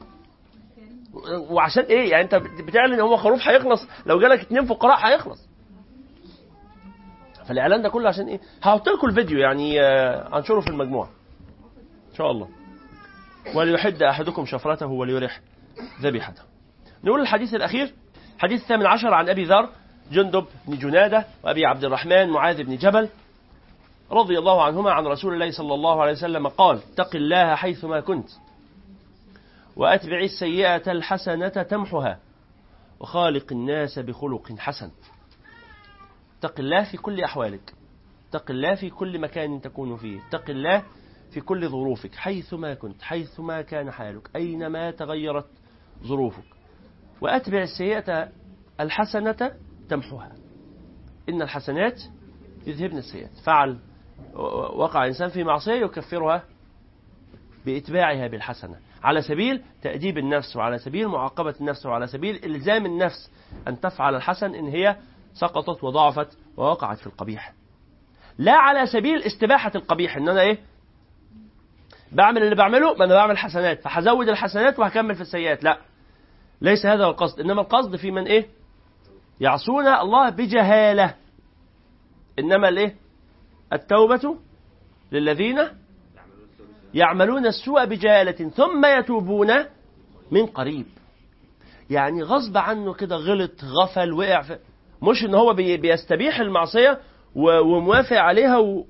وعشان ايه؟ يعني انت بتعلن ان هو خروف هيخلص لو جالك اتنين فقراء هيخلص. فالاعلان ده كله عشان ايه؟ هحط لكم الفيديو يعني آه، هنشره في المجموعه. ان شاء الله. وليحد احدكم شفرته وليرح ذبيحته. نقول الحديث الاخير حديث الثامن عشر عن ابي ذر جندب بن جناده وابي عبد الرحمن معاذ بن جبل رضي الله عنهما عن رسول الله صلى الله عليه وسلم قال اتق الله حيثما كنت وأتبع السيئة الحسنة تمحها وخالق الناس بخلق حسن اتق الله في كل أحوالك اتق الله في كل مكان تكون فيه اتق الله في كل ظروفك حيثما كنت حيثما كان حالك أينما تغيرت ظروفك وأتبع السيئة الحسنة تمحها إن الحسنات يذهبن السيئات فعل وقع إنسان في معصية يكفرها بإتباعها بالحسنة على سبيل تأديب النفس وعلى سبيل معاقبة النفس وعلى سبيل إلزام النفس أن تفعل الحسن إن هي سقطت وضعفت ووقعت في القبيح لا على سبيل استباحة القبيح إن أنا إيه بعمل اللي بعمله ما أنا بعمل حسنات فهزود الحسنات وهكمل في السيئات لا ليس هذا القصد إنما القصد في من إيه يعصون الله بجهالة إنما الإيه التوبة للذين يعملون السوء بجهالة ثم يتوبون من قريب يعني غصب عنه كده غلط غفل وقع في مش ان هو بي- بيستبيح المعصية و- وموافق عليها و...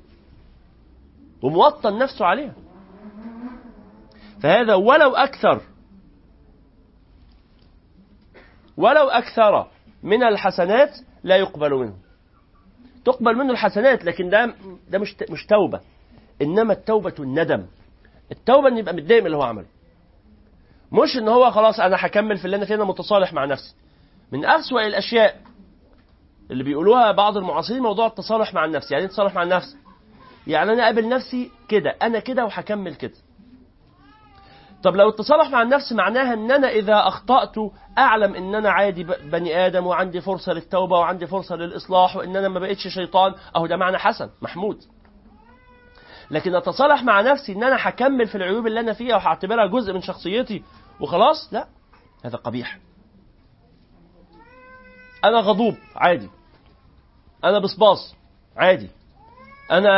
وموطن نفسه عليها فهذا ولو أكثر ولو أكثر من الحسنات لا يقبل منه تقبل منه الحسنات لكن ده ده مش مش توبة إنما التوبة الندم التوبة إن يبقى متضايق من اللي هو عمله مش إن هو خلاص أنا هكمل في اللي أنا فيه أنا متصالح مع نفسي من أسوأ الأشياء اللي بيقولوها بعض المعاصرين موضوع التصالح مع النفس يعني ايه التصالح مع النفس يعني انا قابل نفسي كده انا كده وهكمل كده طب لو التصالح مع النفس معناها ان انا اذا اخطات اعلم ان انا عادي ب- بني ادم وعندي فرصه للتوبه وعندي فرصه للاصلاح وان انا ما بقتش شيطان اهو ده معنى حسن محمود لكن اتصالح مع نفسي ان انا هكمل في العيوب اللي انا فيها وهعتبرها جزء من شخصيتي وخلاص لا هذا قبيح انا غضوب عادي انا بصباص عادي انا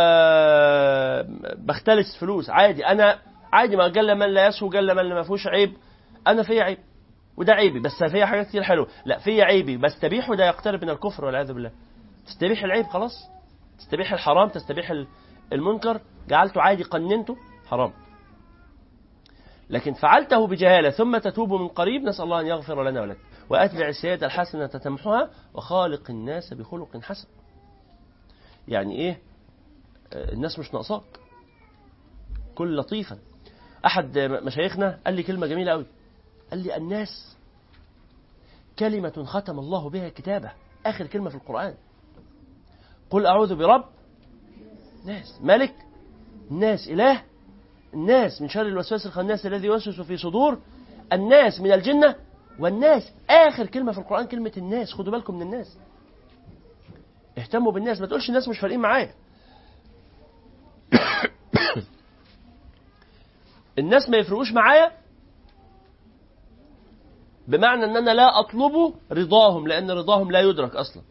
بختلس فلوس عادي انا عادي ما جل من لا يسهو جل من ما فيهوش عيب انا فيا عيب وده عيبي بس فيا حاجات كتير حلوه لا فيا عيبي بستبيحه ده يقترب من الكفر والعياذ بالله تستبيح العيب خلاص تستبيح الحرام تستبيح ال- المنكر جعلته عادي قننته حرام لكن فعلته بجهالة ثم تتوب من قريب نسأل الله أن يغفر لنا ولك وأتبع السيئة الحسنة تمحها وخالق الناس بخلق حسن يعني إيه آه، الناس مش ناقصاك كل لطيفا أحد مشايخنا قال لي كلمة جميلة قوي قال لي الناس كلمة ختم الله بها كتابه آخر كلمة في القرآن قل أعوذ برب ناس ملك الناس إله الناس من شر الوسواس الخناس الذي يوسوس في صدور الناس من الجنة والناس آخر كلمة في القرآن كلمة الناس خدوا بالكم من الناس اهتموا بالناس ما تقولش الناس مش فارقين معايا الناس ما يفرقوش معايا بمعنى ان انا لا اطلب رضاهم لان رضاهم لا يدرك اصلا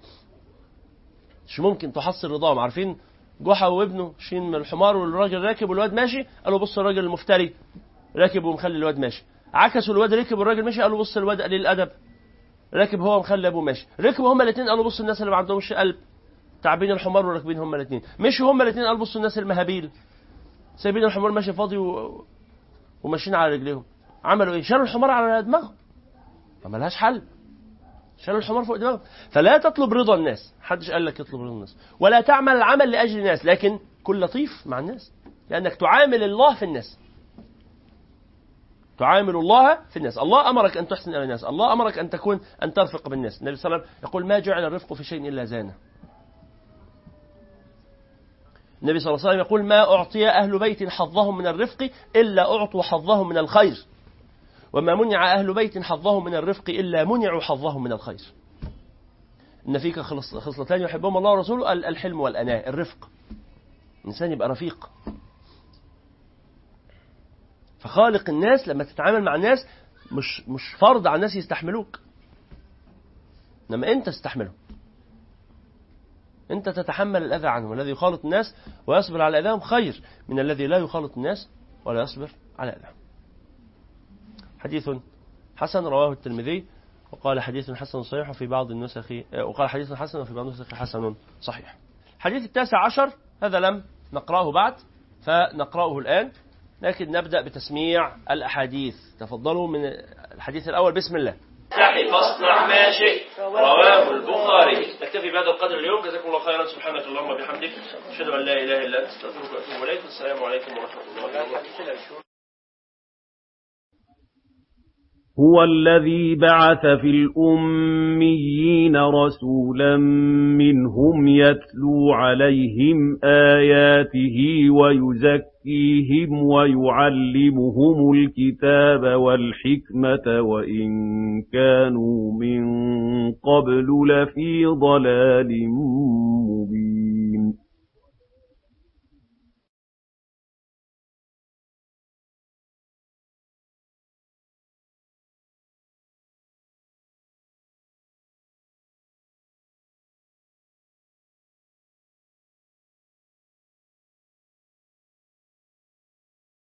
مش ممكن تحصل رضاهم عارفين جحا وابنه شين من الحمار والراجل راكب والواد ماشي قالوا بص الراجل المفتري راكب ومخلي الواد ماشي عكسوا الواد ركب والراجل ماشي قالوا بص الواد قليل الادب راكب هو مخلي ابوه ماشي ركبوا هما الاثنين قالوا بص الناس اللي ما عندهمش قلب تعبين الحمار وراكبين هما الاثنين مشوا هما الاثنين قالوا بصوا الناس المهابيل سايبين الحمار ماشي فاضي و... وماشيين على رجليهم عملوا ايه شالوا الحمار على دماغهم ما ملهاش حل شالوا الحمار فوق دماغهم فلا تطلب رضا الناس محدش قال لك اطلب رضا الناس ولا تعمل العمل لاجل الناس لكن كن لطيف مع الناس لانك تعامل الله في الناس تعامل الله في الناس الله امرك ان تحسن الى الناس الله امرك ان تكون ان ترفق بالناس النبي صلى الله عليه وسلم يقول ما جعل الرفق في شيء الا زانه النبي صلى الله عليه وسلم يقول ما أعطي أهل بيت حظهم من الرفق إلا أعطوا حظهم من الخير وما منع أهل بيت حظهم من الرفق إلا منعوا حظهم من الخير إن فيك خلص- خصلتان يحبهم الله ورسوله ال- الحلم والأناء الرفق الإنسان يبقى رفيق فخالق الناس لما تتعامل مع الناس مش مش فرض على الناس يستحملوك انما انت تستحملهم انت تتحمل الاذى عنهم الذي يخالط الناس ويصبر على اذاهم خير من الذي لا يخالط الناس ولا يصبر على اذاهم حديث حسن رواه الترمذي وقال حديث حسن صحيح في بعض النسخ وقال حديث حسن وفي بعض النسخ حسن صحيح الحديث التاسع عشر هذا لم نقرأه بعد فنقرأه الآن لكن نبدأ بتسميع الأحاديث تفضلوا من الحديث الأول بسم الله استحي فاصنع ما شئت رواه البخاري نكتفي بهذا القدر اليوم جزاكم الله خيرا سبحانك اللهم وبحمدك اشهد ان لا اله الا انت استغفرك واتوب اليك والسلام عليكم ورحمه الله وبركاته هو الذي بعث في الأميين رسولا منهم يتلو عليهم آياته ويزكيهم ويعلمهم الكتاب والحكمة وإن كانوا من قبل لفي ضلال مبين